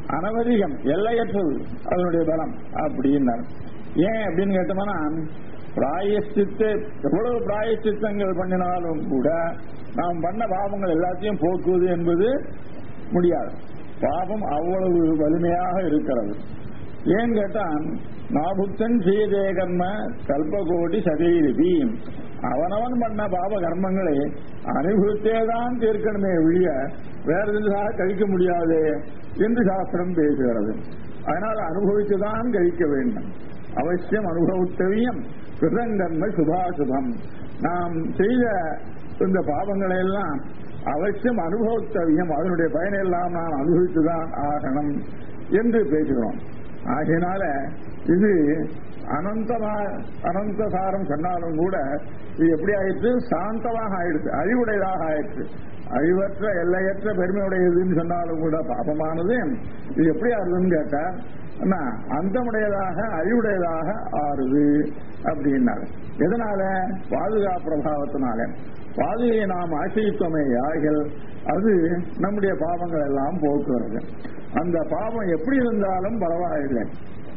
அனவதிகம் எல்லையற்றது அதனுடைய பலம் அப்படின்னார் ஏன் அப்படின்னு கேட்டோம்னா பிராயஷ்டித்து எவ்வளவு பிராயஷ்டித்தங்கள் பண்ணினாலும் கூட நாம் பண்ண பாவங்கள் எல்லாத்தையும் போக்குவது என்பது முடியாது பாபம் அவ்வளவு வலிமையாக இருக்கிறது ஏன் கேட்டான் நாபுத்தன் செய்தே கர்ம கல்பகோடி சதீரிதி அவனவன் பண்ண பாப கர்மங்களை அனுபவித்தே தான் தீர்க்கணுமே ஒழிய வேற எதுக்காக கழிக்க முடியாது என்று சாஸ்திரம் பேசுகிறது அதனால் அனுபவித்துதான் கழிக்க வேண்டும் அவசியம் அனுபவத்தவியம் கிருதங்கர்ம சுபாசுபம் நாம் செய்த இந்த பாவங்களை எல்லாம் அவசியம் அனுபவத்தவியம் அதனுடைய பயனெல்லாம் நாம் அனுபவித்துதான் ஆகணும் என்று பேசுகிறோம் ஆகையினால இது அனந்தமா அனந்த சாரம் சொன்னாலும் கூட இது எப்படி ஆயிடுச்சு சாந்தமாக ஆயிடுச்சு அழிவுடையதாக ஆயிடுச்சு அழிவற்ற எல்லையற்ற பெருமையுடையதுன்னு சொன்னாலும் கூட பாபமானது இது எப்படி ஆறுதுன்னு கேட்டா என்ன அந்தமுடையதாக அழிவுடையதாக ஆறுது அப்படின்னாரு எதனால பாதுகா பிரபாவத்தினால பாதுகையை நாம் ஆசிரித்தோமே யாகில் அது நம்முடைய பாவங்கள் எல்லாம் போக்குறது அந்த பாவம் எப்படி இருந்தாலும் பரவாயில்லை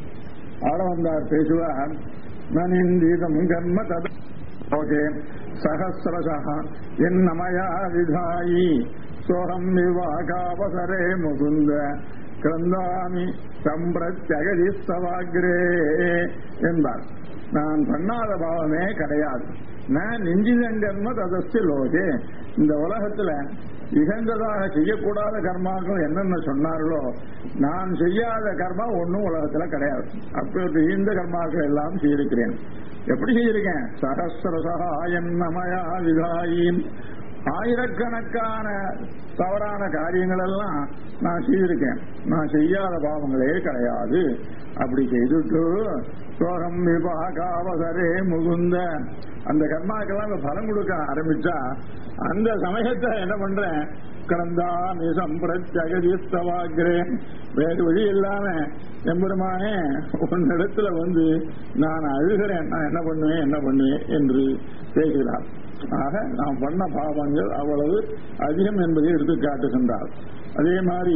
ஆள வந்தார் பேசுவார் நனிந்தீதம் கர்ம தத ஓகே சகசிரசா என்னமயா விதாயி சோகம் விவாகாவசரே முகுந்த கிரந்தாமி சம்பிரத்யகதிஸ்தவாகிரே என்பார் நான் பண்ணாத பாவமே கிடையாது நான் நெஞ்சிதங்கர்ம ததஸ்து லோகே இந்த உலகத்துல இகழ்ந்ததாக செய்யக்கூடாத கர்மாக்கள் என்னென்ன சொன்னார்களோ நான் செய்யாத கர்மா ஒன்றும் உலகத்துல கிடையாது அப்படி இந்த கர்மாக்கள் எல்லாம் செய்திருக்கிறேன் எப்படி செய்திருக்கேன் சகசிரசா என்னமயா விதாயின் ஆயிரக்கணக்கான தவறான காரியங்கள் எல்லாம் நான் செய்திருக்கேன் நான் செய்யாத பாவங்களே கிடையாது அப்படி செய்துட்டு சோகம் விபாகாவசரே முகுந்த அந்த கர்மாக்கெல்லாம் பலம் கொடுக்க ஆரம்பிச்சா அந்த சமயத்தை என்ன பண்றேன் கடந்தா மிசம் பிரத்யகதிஸ்தவாகிறேன் வேறு வழி இல்லாம எம்பெருமானே உன்னிடத்துல வந்து நான் அழுகிறேன் நான் என்ன பண்ணுவேன் என்ன பண்ணுவேன் என்று பேசுகிறார் ஆக நாம் பண்ண பாவங்கள் அவ்வளவு அதிகம் என்பதை எடுத்து காட்டுகின்றார் அதே மாதிரி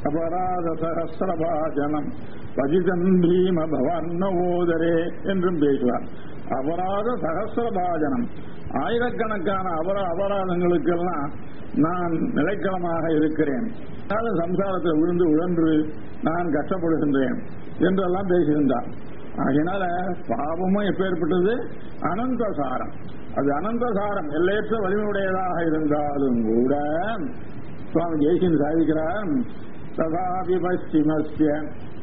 அபராத சகசிரபாஜனம் பதிதன் பீம பவர்ணவோதரே என்றும் பேசுவார் அபராத சகசிரபாஜனம் ஆயிரக்கணக்கான அபர அபராதங்களுக்கெல்லாம் நான் நிலைக்களமாக இருக்கிறேன் சம்சாரத்தை விழுந்து உழன்று நான் கஷ்டப்படுகின்றேன் என்றெல்லாம் பேசுகின்றார் ஆகையினால பாவமும் எப்பேற்பட்டது அனந்த சாரம் அது அனந்த சாரம் எல்லையற்ற வலிமையுடையதாக இருந்தாலும் கூட சுவாமி ஜெய்சின் சாதிக்கிறார் ததாபி பশ্চিமஸ்ய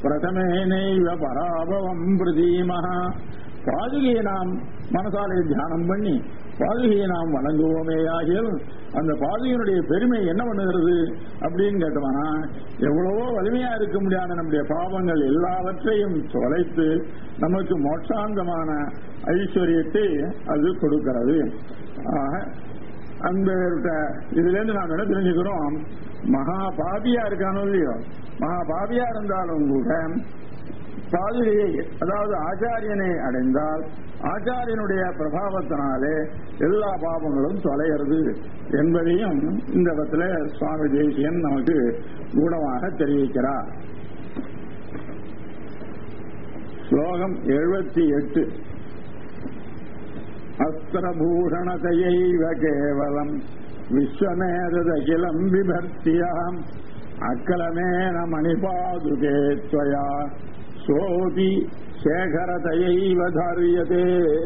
பிரதமேனைவ பராபவம் பிரதீமஹா பாதுகையை நாம் மனசாலை தியானம் பண்ணி பாதுகையை நாம் வணங்குவோமே ஆகியல் அந்த பாதுகையினுடைய பெருமை என்ன பண்ணுகிறது அப்படின்னு கேட்டோம்னா எவ்வளவோ வலிமையா இருக்க முடியாத நம்முடைய பாவங்கள் எல்லாவற்றையும் தொலைத்து நமக்கு மோட்சாந்தமான ஐஸ்வர்யத்தை அது கொடுக்கிறது ஆக அந்த இதுல இருந்து நாம் என்ன தெரிஞ்சுக்கிறோம் மகா பாபியா இருக்கானோ இல்லையோ மகா பாபியா இருந்தாலும் கூட பாதுகையை அதாவது ஆச்சாரியனை அடைந்தால் ஆச்சாரியனுடைய பிரபாவத்தினாலே எல்லா பாவங்களும் தொலைகிறது என்பதையும் இந்த இடத்துல சுவாமி தேசியன் நமக்கு குணமாக தெரிவிக்கிறார் ஸ்லோகம் எழுபத்தி எட்டு அஸ்திரபூஷணத்தையைவ கேவலம் விஸ்வமேதகிலம் விபர்த்தியாம் அக்கலமேன மணிபாதுகே त्वया सोऽपि शेखरतयैव धार्यते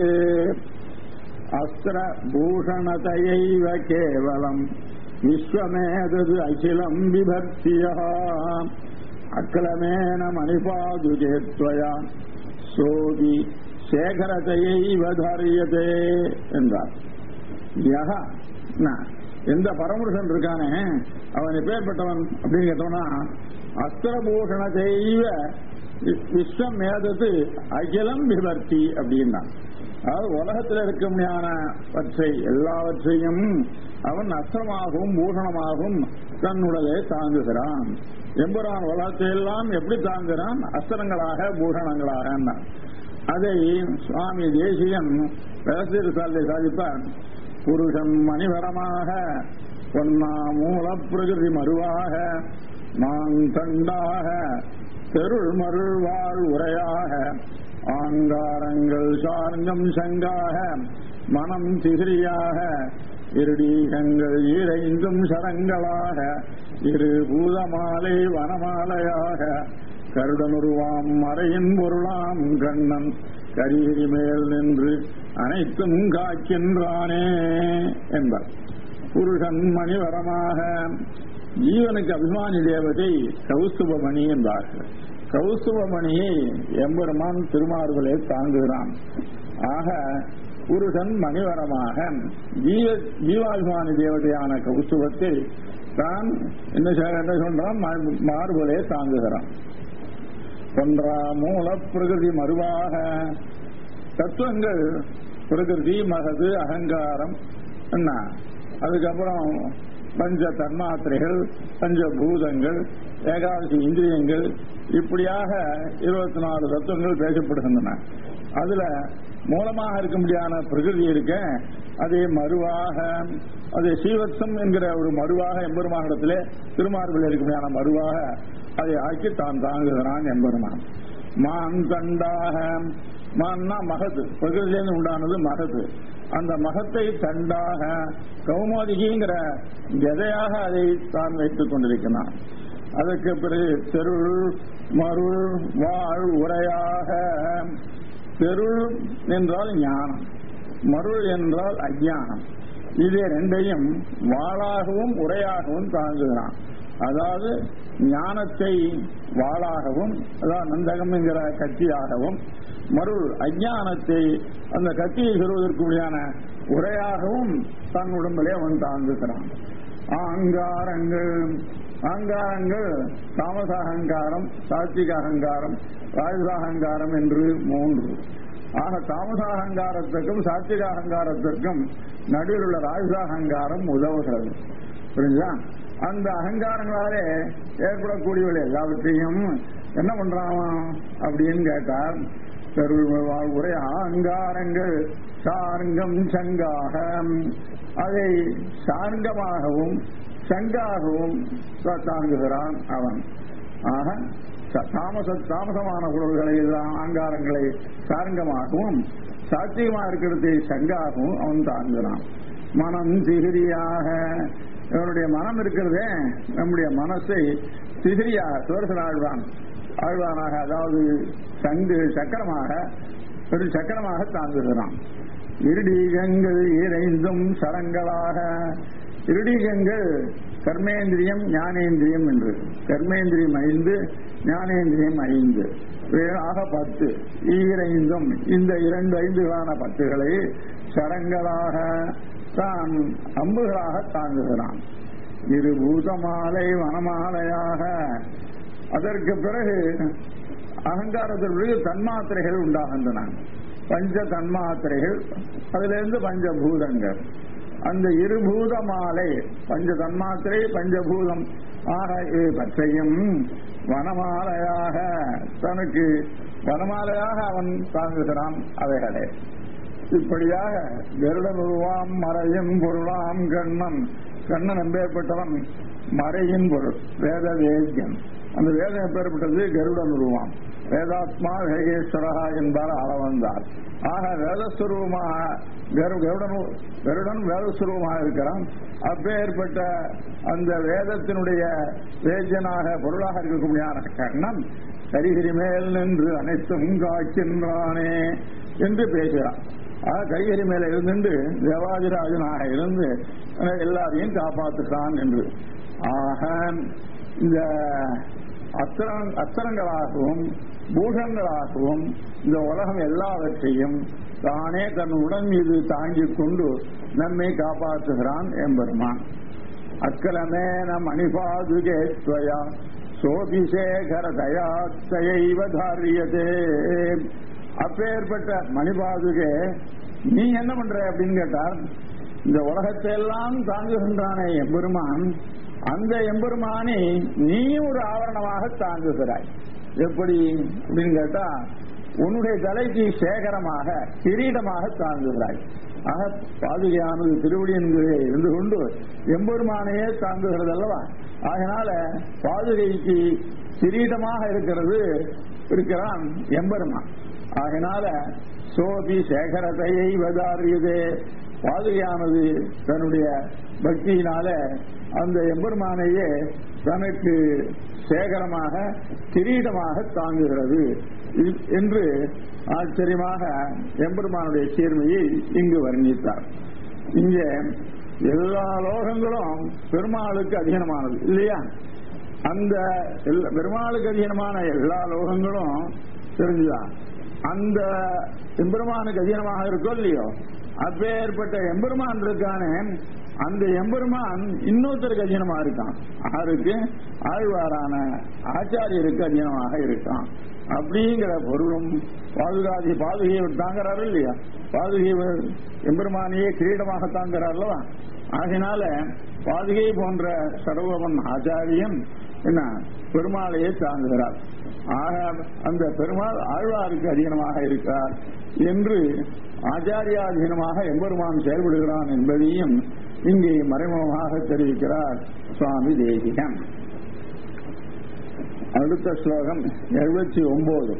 अस्त्रभूषणतयैव केवलम् विश्वमेतद् अखिलम् बिभर्त्यः अक्लमेन मणिपादुके त्वया सोऽपि சேகரத்தையைவ தாரியதே என்றார் யக எந்த பரமருஷன் இருக்கானே அவன் எப்பேற்பட்டவன் அப்படின்னு கேட்டோம்னா அஸ்திரபூஷண தெய்வ விஸ்வம் மேதத்து அகிலம் விபர்த்தி அப்படின்னா அதாவது உலகத்தில் இருக்க முடியாதவற்றை எல்லாவற்றையும் அவன் அஸ்திரமாகவும் பூஷணமாகவும் தன்னுடலை தாங்குகிறான் எம்புரான் உலகத்தை எல்லாம் எப்படி தாங்குகிறான் அஸ்திரங்களாக பூஷணங்களாக அதை சுவாமி தேசியன் சாலை சாதிப்பார் புருஷன் மணிவரமாக பொன்னா மூல பிரகிருதி மறுவாக மாந்தண்டாக தெருள் மருள்வாழ் உரையாக ஆங்காரங்கள் சார்ந்தம் சங்காக மனம் திகிரியாக இருடீகங்கள் இறைந்தும் சரங்களாக இரு பூதமாலை வனமாலையாக கருடனுருவாம் மறையின் பொருளாம் கண்ணன் கரிகிரி மேல் நின்று அனைத்தும் காக்கின்றானே என்பார் புருஷன் மணிவரமாக ஜீவனுக்கு அபிமானி தேவதை கௌஸ்துபமணி என்பார்கள் கௌஸ்துபமணியை எம்பெருமான் திருமார்களை தாங்குகிறான் ஆக புருஷன் மணிவரமாக ஜீவ ஜீவாபிமானி தேவதையான கௌஸ்துவத்தை தான் என்ன செய்ய- என்ன சொல்றான் மா- மார்புலே தாங்குகிறான் ஒன்றா மூல பிரகிருதி மறுவாக தத்துவங்கள் பிரகிருதி மகது அகங்காரம் என்ன அதுக்கப்புறம் பஞ்ச தன்மாத்திரைகள் பஞ்சபூதங்கள் ஏகாதசி இந்திரியங்கள் இப்படியாக இருபத்தி நாலு தத்துவங்கள் பேசப்படுகின்றன அதுல மூலமாக இருக்க முடியாத பிரகிருதி இருக்க அதே மறுவாக அது சீவத்சம் என்கிற ஒரு மறுவாக எம்பெருமானிடத்திலே திருமார்பில் இருக்க முடியாத மறுவாக அதை ஆக்கி தான் தாங்குகிறான் எம்பெருமான் மான் தண்டாக மான்னா மகது பிரகிருதியிலிருந்து உண்டானது மகது அந்த மகத்தை தண்டாக கௌமாதிகிங்கிற கதையாக அதை தான் வைத்துக் கொண்டிருக்கிறான் அதற்கு பிறகு தெருள் மருள் வாழ் உரையாக தெருள் என்றால் ஞானம் மருள் என்றால் அஜானம் இது ரெண்டையும் வாளாகவும் உரையாகவும் தாங்குகிறான் அதாவது ஞானத்தை வாளாகவும் அதாவது நந்தகம் என்கிற கத்தியாகவும் மருள் அஜானத்தை அந்த கத்தியை சொல்வதற்குரியான உரையாகவும் தன் உடம்பிலே அவன் தாங்குகிறான் ஆங்காரங்கள் ஆங்காரங்கள் தாமச அகங்காரம் சாத்விக அகங்காரம் ராஜச அகங்காரம் என்று மூன்று ஆக தாமச அகங்காரத்திற்கும் சாத்விக அகங்காரத்திற்கும் நடுவில் உள்ள ராஜச அகங்காரம் உதவுகிறது புரிஞ்சா அந்த அகங்காரங்களாலே ஏற்படக்கூடியவர்கள் எல்லாவற்றையும் என்ன பண்றான் அப்படின்னு கேட்டார் பெருள் உரை அகங்காரங்கள் சார்கம் சங்காக அதை சார்கமாகவும் சங்காகவும் தாங்குகிறான் அவன் ஆக ச- தாமச தாமசமான குரல்களை ஆங்காரங்களை சார்கமாகவும் சாத்தியமா இருக்கிறதை சங்காகவும் அவன் தாங்குகிறான் மனம் திகிரியாக இவனுடைய மனம் இருக்கிறதே நம்முடைய மனசை திகிரியாக சுவரசன் ஆழ்வான் ஆழ்வானாக அதாவது சங்கு சக்கரமாக ஒரு சக்கரமாக தாங்குகிறான் இருடீகங்கள் இறைந்தும் சரங்களாக இருடீகங்கள் கர்மேந்திரியம் ஞானேந்திரியம் என்று கர்மேந்திரியம் ஐந்து ஞானேந்திரியம் ஐந்து வே- ஆக பத்து ஈரைந்தும் இந்த இரண்டு ஐந்துகளான பத்துகளை சரங்களாக தான் அம்புகளாக தாங்குகிறான் இரு பூதமாலை வனமாலையாக அதற்கு பிறகு அகங்காரத்திற்கு தன்மாத்திரைகள் உண்டாகின்றன பஞ்ச தன்மாத்திரைகள் அதிலிருந்து பஞ்சபூதங்கள் அந்த இருபூத மாலை பஞ்ச தன்மாத்திரை பஞ்சபூதம் ஆக இவை பற்றையும் வனமாலையாக தனக்கு வனமாலையாக அவன் தாங்குகிறான் அவைகளே இப்படியாக கருடன் உருவாம் மறையின் பொருளாம் கண்ணன் கண்ணன் எப்பேற்பட்டவன் மறையின் பொருள் வேத வேத்யன் அந்த வேதம் எப்பேற்பட்டது கருடன் உருவாம் வேதாத்மா வேகேஸ்வரா என்பார் அளவந்தார் ஆக வேதஸ்வரூபமாக கரு- கருடன் கருடன் வேதஸ்வரூபமாக இருக்கிறான் அப்பேற்பட்ட அந்த வேதத்தினுடைய வேஜனாக பொருளாக இருக்கக்கூடிய கண்ணன் கரிகிரி மேல் நின்று அனைத்தும் காக்கின்றானே என்று பேசுகிறான் ஆக கைகறி மேல இருந்து தேவாதிராஜனாக இருந்து எல்லாரையும் காப்பாற்றுகிறான் என்று ஆக இந்த அஸ்திரம் அஸ்திரங்களாகவும் பூஷங்களாகவும் இந்த உலகம் எல்லாவற்றையும் தானே தன் உடன் மீது தாங்கிக் கொண்டு நம்மை காப்பாற்றுகிறான் என்பெருமான் அக்கலமேன மணிபாதுகே ஸ்வயா சோபிசேகர தயாத்தையைவ தாரியதே அப்பேற்பட்ட மணிபாதுகே நீ என்ன பண்ற அப்படின்னு கேட்டார் இந்த உலகத்தை எல்லாம் தாங்குகின்றானே எம்பெருமான் அந்த எம்பெருமானை நீயும் ஒரு ஆவரணமாக தாங்குகிறாய் எப்படி அப்படின்னு கேட்டா உன்னுடைய தலைக்கு சேகரமாக கிரீடமாக தாங்குகிறாய் ஆக பாதுகையானது திருவடி என்கிறே இருந்து கொண்டு எம்பெருமானையே தாங்குகிறது அல்லவா அதனால பாதுகைக்கு கிரீடமாக இருக்கிறது இருக்கிறான் எம்பெருமான் ஆகினால சோபி சேகரத்தையை வதாரியதே பாதுகையானது தன்னுடைய பக்தியினால அந்த எம்பெருமானையே தனக்கு சேகரமாக கிரீடமாக தாங்குகிறது இ- என்று ஆச்சரியமாக எம்பெருமானுடைய சீர்மையை இங்கு வர்ணித்தார் இங்கே எல்லா லோகங்களும் பெருமாளுக்கு அதீனமானது இல்லையா அந்த எல்லா- பெருமாளுக்கு அதீனமான எல்லா லோகங்களும் தெரிஞ்சுதா அந்த எம்பெருமானுக்கு அதீனமாக இருக்கோ இல்லையோ அப்பேற்பட்ட எம்பெருமான் இருக்கானே அந்த எம்பெருமான் இன்னொருத்தருக்கு அதீனமா இருக்கான் ஆருக்கு ஆழ்வாரான ஆச்சாரியருக்கு அதீனமாக இருக்கான் அப்படிங்கிற பொருளும் பாதுகாதி பாதுகையை தாங்கிறாரு இல்லையா பாதுகை எம்பெருமானையே கிரீடமாக தாங்கிறார் அல்லவா ஆகினால பாதுகை போன்ற சடகோபன் ஆச்சாரியன் என்ன பெருமாளையே தாங்குகிறார் ஆக அந்த பெருமாள் ஆழ்வாருக்கு அதீனமாக இருக்கிறார் என்று ஆச்சாரியாதீனமாக எம்பெருமான் செயல்படுகிறான் என்பதையும் இங்கே மறைமுகமாக தெரிவிக்கிறார் சுவாமி தேசிகன் அடுத்த ஸ்லோகம் எழுபத்தி ஒன்பது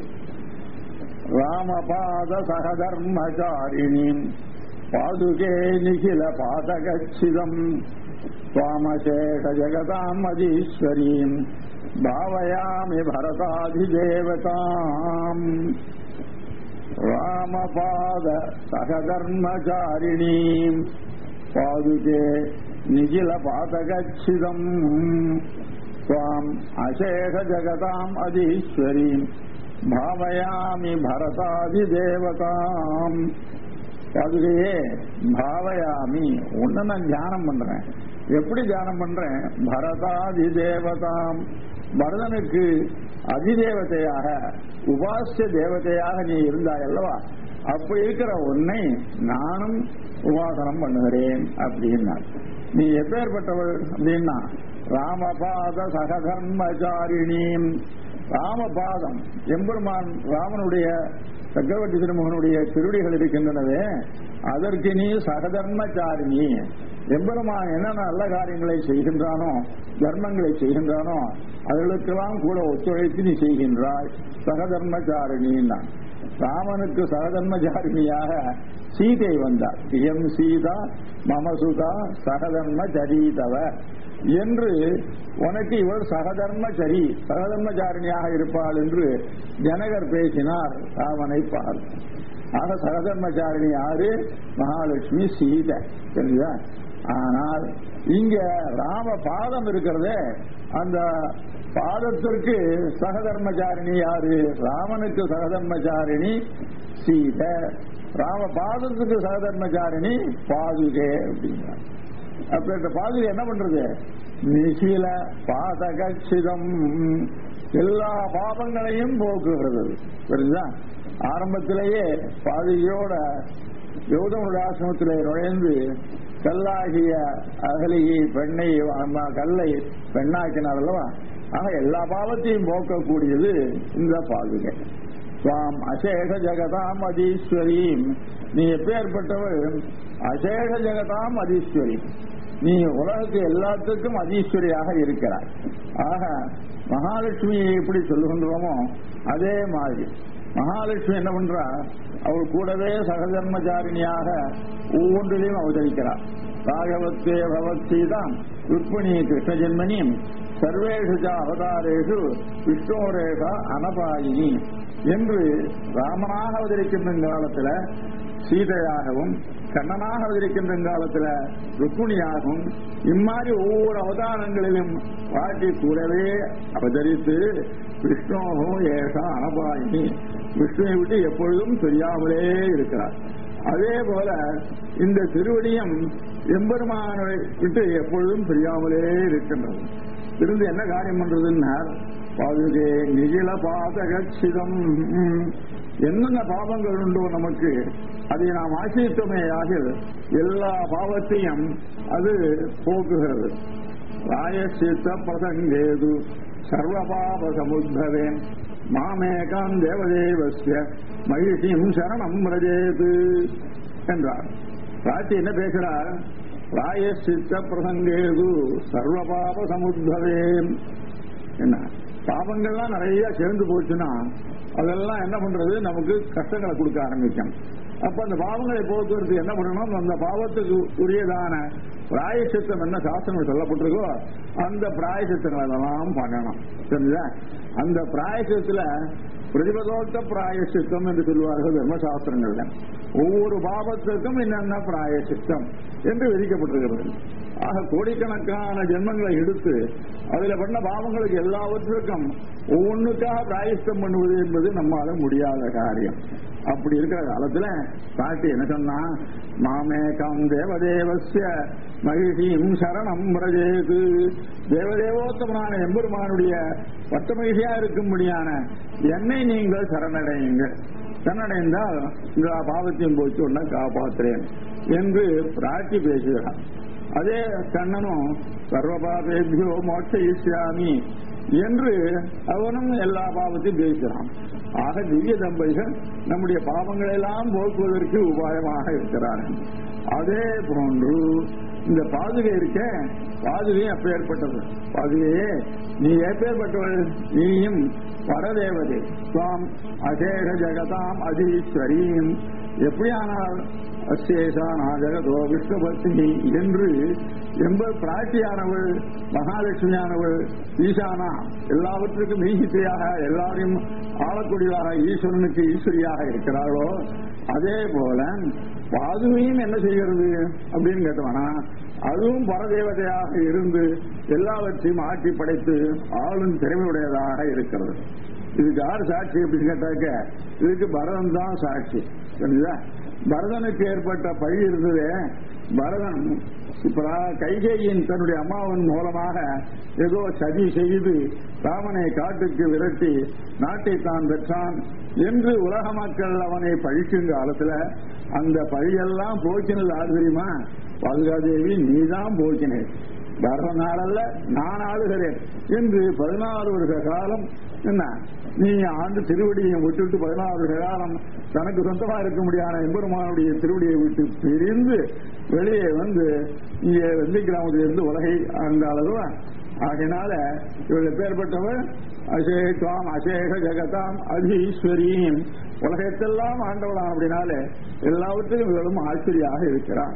ராமபாத சகதர்மச்சாரிணீம் பாதுகே நிகில பாதகச்சிதம் சுவாமசேஷ ஜகதாம் அதீஸ்வரீம் பாவயாமி பரதாதிதேவதாம் ராமபாத சகதர்மச்சாரிணீம் பாதுகே நிகில பாதகச்சிதம் त्वाम् अशेष जगताम् अधीश्वरीम् भावयामि பரதாதிதேவதாம் அதுலேயே பாவயாமி உன்னை நான் தியானம் பண்றேன் எப்படி தியானம் பண்றேன் பரதாதி தேவதாம் பரதனுக்கு அதிதேவதையாக உபாசிய தேவதையாக நீ இருந்தாய் அல்லவா அப்படி இருக்கிற உன்னை நானும் உபாசனம் பண்ணுகிறேன் அப்படின்னா நீ எப்பேற்பட்டவள் அப்படின்னா ராமபாத சகதர்மச்சாரிணீம் ராமபாதம் எம்பெருமான் ராமனுடைய சக்கரவர்த்தி திருமகனுடைய திருடிகள் இருக்கின்றனவே அதற்கு நீ சகதர்மச்சாரிணி எம்பெருமான் என்னென்ன நல்ல காரியங்களை செய்கின்றானோ தர்மங்களை செய்கின்றானோ அதுகளுக்கெல்லாம் கூட ஒத்துழைத்து நீ செய்கின்றாய் சகதர்மச்சாரிணின்னா ராமனுக்கு சகதர்மச்சாரிணியாக சீதை வந்தார் எம் சீதா மமசுதா சகதர்ம சரிதவ என்று உனக்கு இவள் சகதர்மச்சரி சகதர்மச்சாரிணியாக இருப்பாள் என்று ஜனகர் பேசினார் ராமனை பார்த்து ஆக சகதர்மச்சாரிணி யாரு மகாலட்சுமி சீதை தெரியுதா ஆனால் இங்க ராம பாதம் இருக்கிறதே அந்த பாதத்திற்கு சகதர்மச்சாரிணி யாரு ராமனுக்கு சகதர்மச்சாரிணி சீதை ராம பாதத்துக்கு சகதர்மச்சாரிணி பாதுகே அப்படிங்கிறார் அப்ப இந்த பாதுகை என்ன பண்றது நிசில பாதகச்சிதம் எல்லா பாபங்களையும் போக்குகிறது புரியுதா ஆரம்பத்திலேயே பாதுகையோட கௌதமனுடைய ஆசிரமத்திலே நுழைந்து கல்லாகிய அகலியை பெண்ணை அம்மா, கல்லை பெண்ணாக்கினார் அல்லவா ஆக எல்லா பாவத்தையும் போக்கக்கூடியது இந்த பாதுகை சுவாம் அசேஷ ஜெகதாம் அதீஸ்வரீம் நீ எப்பேற்பட்டவள் அசேஷ ஜெகதாம் அதீஸ்வரி நீ உலகத்து எல்லாத்துக்கும் அதீஸ்வரியாக இருக்கிறாய் ஆக மகாலட்சுமியை எப்படி சொல்லுகின்றோமோ அதே மாதிரி மகாலட்சுமி என்ன பண்றா அவள் கூடவே சகதர்மச்சாரிணியாக ஒவ்வொன்றிலையும் அவதரிக்கிறார் ராகவத்தே பவத்சீதாம் ருக்மிணி கிருஷ்ண ஜென்மனியும் சர்வேஷு ச அவதாரேஷு விஷ்ணோரேகா அனபாயினி என்று ராமனாக அவதரிக்கின்ற காலத்துல சீதையாகவும் கண்ணனாக அவதரிக்கின்ற காலத்துல ருக்குணியாகவும் இம்மாதிரி ஒவ்வொரு அவதாரங்களிலும் வாட்டி கூடவே அவதரித்து விஷ்ணோகம் ஏஷா அனபாயினி விஷ்ணுவை விட்டு எப்பொழுதும் தெரியாமலே இருக்கிறார் அதே போல இந்த திருவடியும் எம்பெருமானை விட்டு எப்பொழுதும் தெரியாமலே இருக்கின்றது இருந்து என்ன காரியம் பண்றதுன்னா பாதுகே நிகில பாதகச்சிதம் என்னென்ன பாவங்கள் உண்டோ நமக்கு அதை நாம் ஆசிரித்தோமே ஆகில் எல்லா பாவத்தையும் அது போக்குகிறது ராயசித்த பிரசங்கேது சர்வபாப சமுத்தவே மாமேகாம் தேவதேவஸ்ய மகிஷியும் சரணம் ரஜேது என்றார் ராத்தி என்ன பேசுறார் ராயசித்த பிரசங்கேது சர்வபாப சமுத்தவே என்ன பாவங்கள்லாம் நிறைய சேர்ந்து போச்சுன்னா அதெல்லாம் என்ன பண்றது நமக்கு கஷ்டங்களை கொடுக்க ஆரம்பிக்கும் அப்ப அந்த பாவங்களை போக்குவரத்து என்ன பண்ணணும் அந்த பாவத்துக்கு உரியதான பிராயசித்தம் என்ன சாஸ்திரங்கள் சொல்லப்பட்டிருக்கோ அந்த பிராயசித்தங்களை எல்லாம் பண்ணணும் தெரிஞ்சா அந்த பிராயசித்தத்துல பிரதிபதோத்த பிராயசித்தம் என்று சொல்லுவார்கள் தர்மசாஸ்திரங்கள்ல ஒவ்வொரு பாவத்துக்கும் என்னென்ன பிராயசித்தம் என்று விதிக்கப்பட்டிருக்கிறது ஆக கோடிக்கணக்கான ஜென்மங்களை எடுத்து அதுல பண்ண பாவங்களுக்கு எல்லாவற்றுக்கும் ஒவ்வொன்றுக்காக பிராயசித்தம் பண்ணுவது என்பது நம்மால முடியாத காரியம் அப்படி இருக்கிற காலத்துல பாட்டி என்ன சொன்னா மாமேகம் தேவதேவசிய மகிழ்ச்சியும் சரணம் பிரஜேது தேவதேவோத்தமனான எம்பெருமானுடைய பட்ட மகிழ்ச்சியா இருக்கும்படியான என்னை நீங்கள் சரணடையுங்கள் சரணடைந்தால் இந்த பாவத்தையும் போச்சு உடனே காப்பாற்றுறேன் என்று பிராட்டி பேசுகிறார் அதே கண்ணனும் சர்வபாபேபியோ மோட்சயிஷ்யாமி என்று அவனும் எல்லா பாவத்தையும் பேசுகிறான் ஆக திவ்ய தம்பதிகள் நம்முடைய பாவங்களை எல்லாம் போக்குவதற்கு உபாயமாக இருக்கிறார்கள் அதே போன்று இந்த பாதுகை இருக்க பாதுகையும் அப்பேற்பட்டது பாதுகையே நீ எப்பேற்பட்டவள் நீயும் பரதேவதை சுவாம் அசேக ஜெகதாம் அதீஸ்வரீம் எப்படியானால் அசேஷானா ஜெகதோ விஷ்ணுபத்னி என்று எம்ப பிராட்டியானவள் மகாலட்சுமியானவள் ஈசானா எல்லாவற்றுக்கும் ஈசித்தையாக எல்லாரையும் ஆளக்கூடியதாக ஈஸ்வரனுக்கு ஈஸ்வரியாக இருக்கிறார்களோ அதே போல பாதுகையும் என்ன செய்கிறது அப்படின்னு கேட்டவனா அதுவும் பரதேவதையாக இருந்து எல்லாவற்றையும் ஆட்சி படைத்து ஆளும் திறமையுடையதாக இருக்கிறது இதுக்கு யார் சாட்சி அப்படின்னு கேட்டாக்க இதுக்கு பரதன் தான் சாட்சி தெரிஞ்சுதா பரதனுக்கு ஏற்பட்ட பழி இருந்ததே பரதன் இப்ப கைகேயின் தன்னுடைய அம்மாவின் மூலமாக ஏதோ சதி செய்து ராமனை காட்டுக்கு விரட்டி நாட்டை தான் பெற்றான் என்று உலக மக்கள் அவனை பழிக்கும் காலத்துல அந்த பழியெல்லாம் போக்கினது ஆறு தெரியுமா பாதுகாதேவி நீதான் போக்கினேன் வர்ற நாளல்ல நான் ஆளுகிறேன் என்று பதினாறு வருஷ காலம் என்ன நீ ஆண்டு திருவடியை விட்டுவிட்டு பதினாறு வருஷ காலம் தனக்கு சொந்தமா இருக்க முடியாத எம்பெருமானுடைய திருவடியை விட்டு பிரிந்து வெளியே வந்து இங்கே வெள்ளி கிராமத்திலிருந்து உலகை அந்த அளவு ஆகையினால இவள் பேர்பட்டவர் அசேகாம் அசேக ஜெகதாம் அதீஸ்வரியும் உலகத்தெல்லாம் ஆண்டவளாம் அப்படின்னாலே எல்லாவற்றிலும் இவளும் ஆச்சரியாக இருக்கிறான்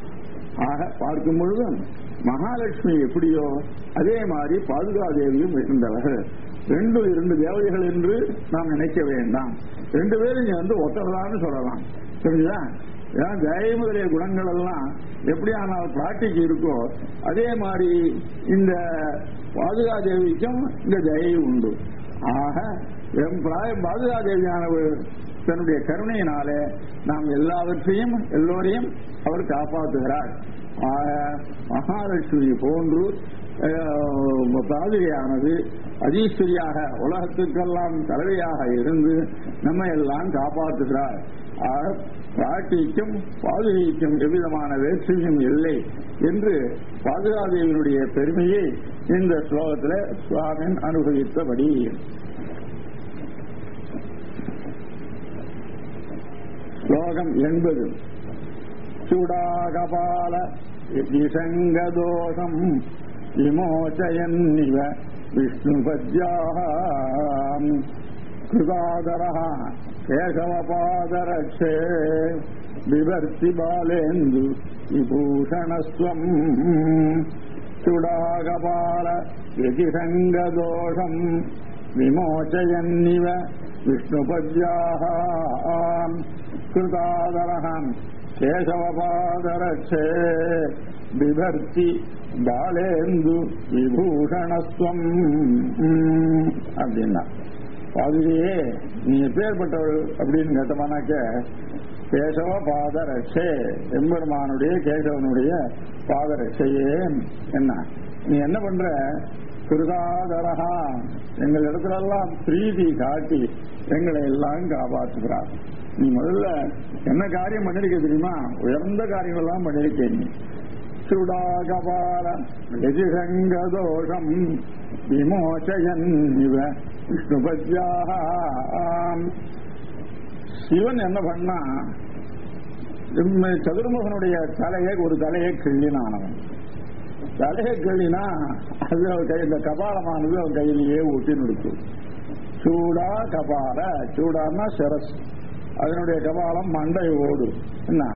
ஆக பார்க்கும் பொழுதும் மகாலட்சுமி எப்படியோ அதே மாதிரி பாதுகாதேவியும் இருந்தவர்கள் ரெண்டு இரண்டு தேவதைகள் என்று நாம் நினைக்க வேண்டாம் ரெண்டு பேரும் இங்க வந்து ஒத்தரதான்னு சொல்லலாம் தெரிஞ்சுதா ஏன்னா தயை முதலிய குணங்கள் எல்லாம் எப்படியானால் பிராட்டிக்கு இருக்கோ அதே மாதிரி இந்த பாதுகாதேவிக்கும் இந்த தயை உண்டு ஆக எம் பிராய பாதுகாதேவியானவர் தன்னுடைய கருணையினாலே நாம் எல்லாவற்றையும் எல்லோரையும் அவர் காப்பாற்றுகிறார் ஆக மகாலட்சுமி போன்று பாதுகையானது அதீஸ்வரியாக உலகத்துக்கெல்லாம் தலைவையாக இருந்து நம்ம எல்லாம் காப்பாற்றுகிறார் ஆக பாட்டிக்கும் பாதுகைக்கும் எவ்விதமான வேற்றுமையும் இல்லை என்று பாதுகாதேவியினுடைய பெருமையை இந்த ஸ்லோகத்தில் சுவாமின் அனுபவித்தபடி ஸ்லோகம் எண்பது சுடாகபால விசங்கதோஷம் விமோச்சயன்னிவ விஷ்ணுபத்யாம் கிருதாதரः கேசவபாதரட்சே बिभर्ति बालेन्दु विभूषणस्वम् चुडागपाल व्यतिसङ्गदोषम् विमोचयन्निव विष्णुपद्याः कृतादरः केशवपादरक्षे बिभर्ति பாலேந்து விபூஷணஸ்வம் அப்படின்னா பாதுகையே நீ எப்பேற்பட்டவள் அப்படின்னு கேட்டமானாக்க கேசவ பாதரட்சே எம்பெருமானுடைய கேசவனுடைய பாதரட்சையே என்ன நீ என்ன பண்ற கிருதாதரகா எங்கள் இடத்துல எல்லாம் பிரீதி காட்டி எங்களை எல்லாம் காப்பாற்றுகிறார் நீ முதல்ல என்ன காரியம் பண்ணிருக்க தெரியுமா உயர்ந்த காரியங்கள் எல்லாம் பண்ணிருக்கே நீ சுடாகபால யஜிசங்கதோஷம் விமோச்சயன் இவ விஷ்ணுபத்யாம் சிவன் என்ன பண்ணா இம்ம சதுர்முகனுடைய தலையை ஒரு தலையை கிள்ளினானவன் தலையை கிள்ளினா அது அவர் கை இந்த கபாலமானது அவர் கையிலேயே ஒட்டி நிறுத்தும் சூடா கபால சூடான்னா சிரஸ் அதனுடைய கபாலம் மண்டை ஓடு என்ன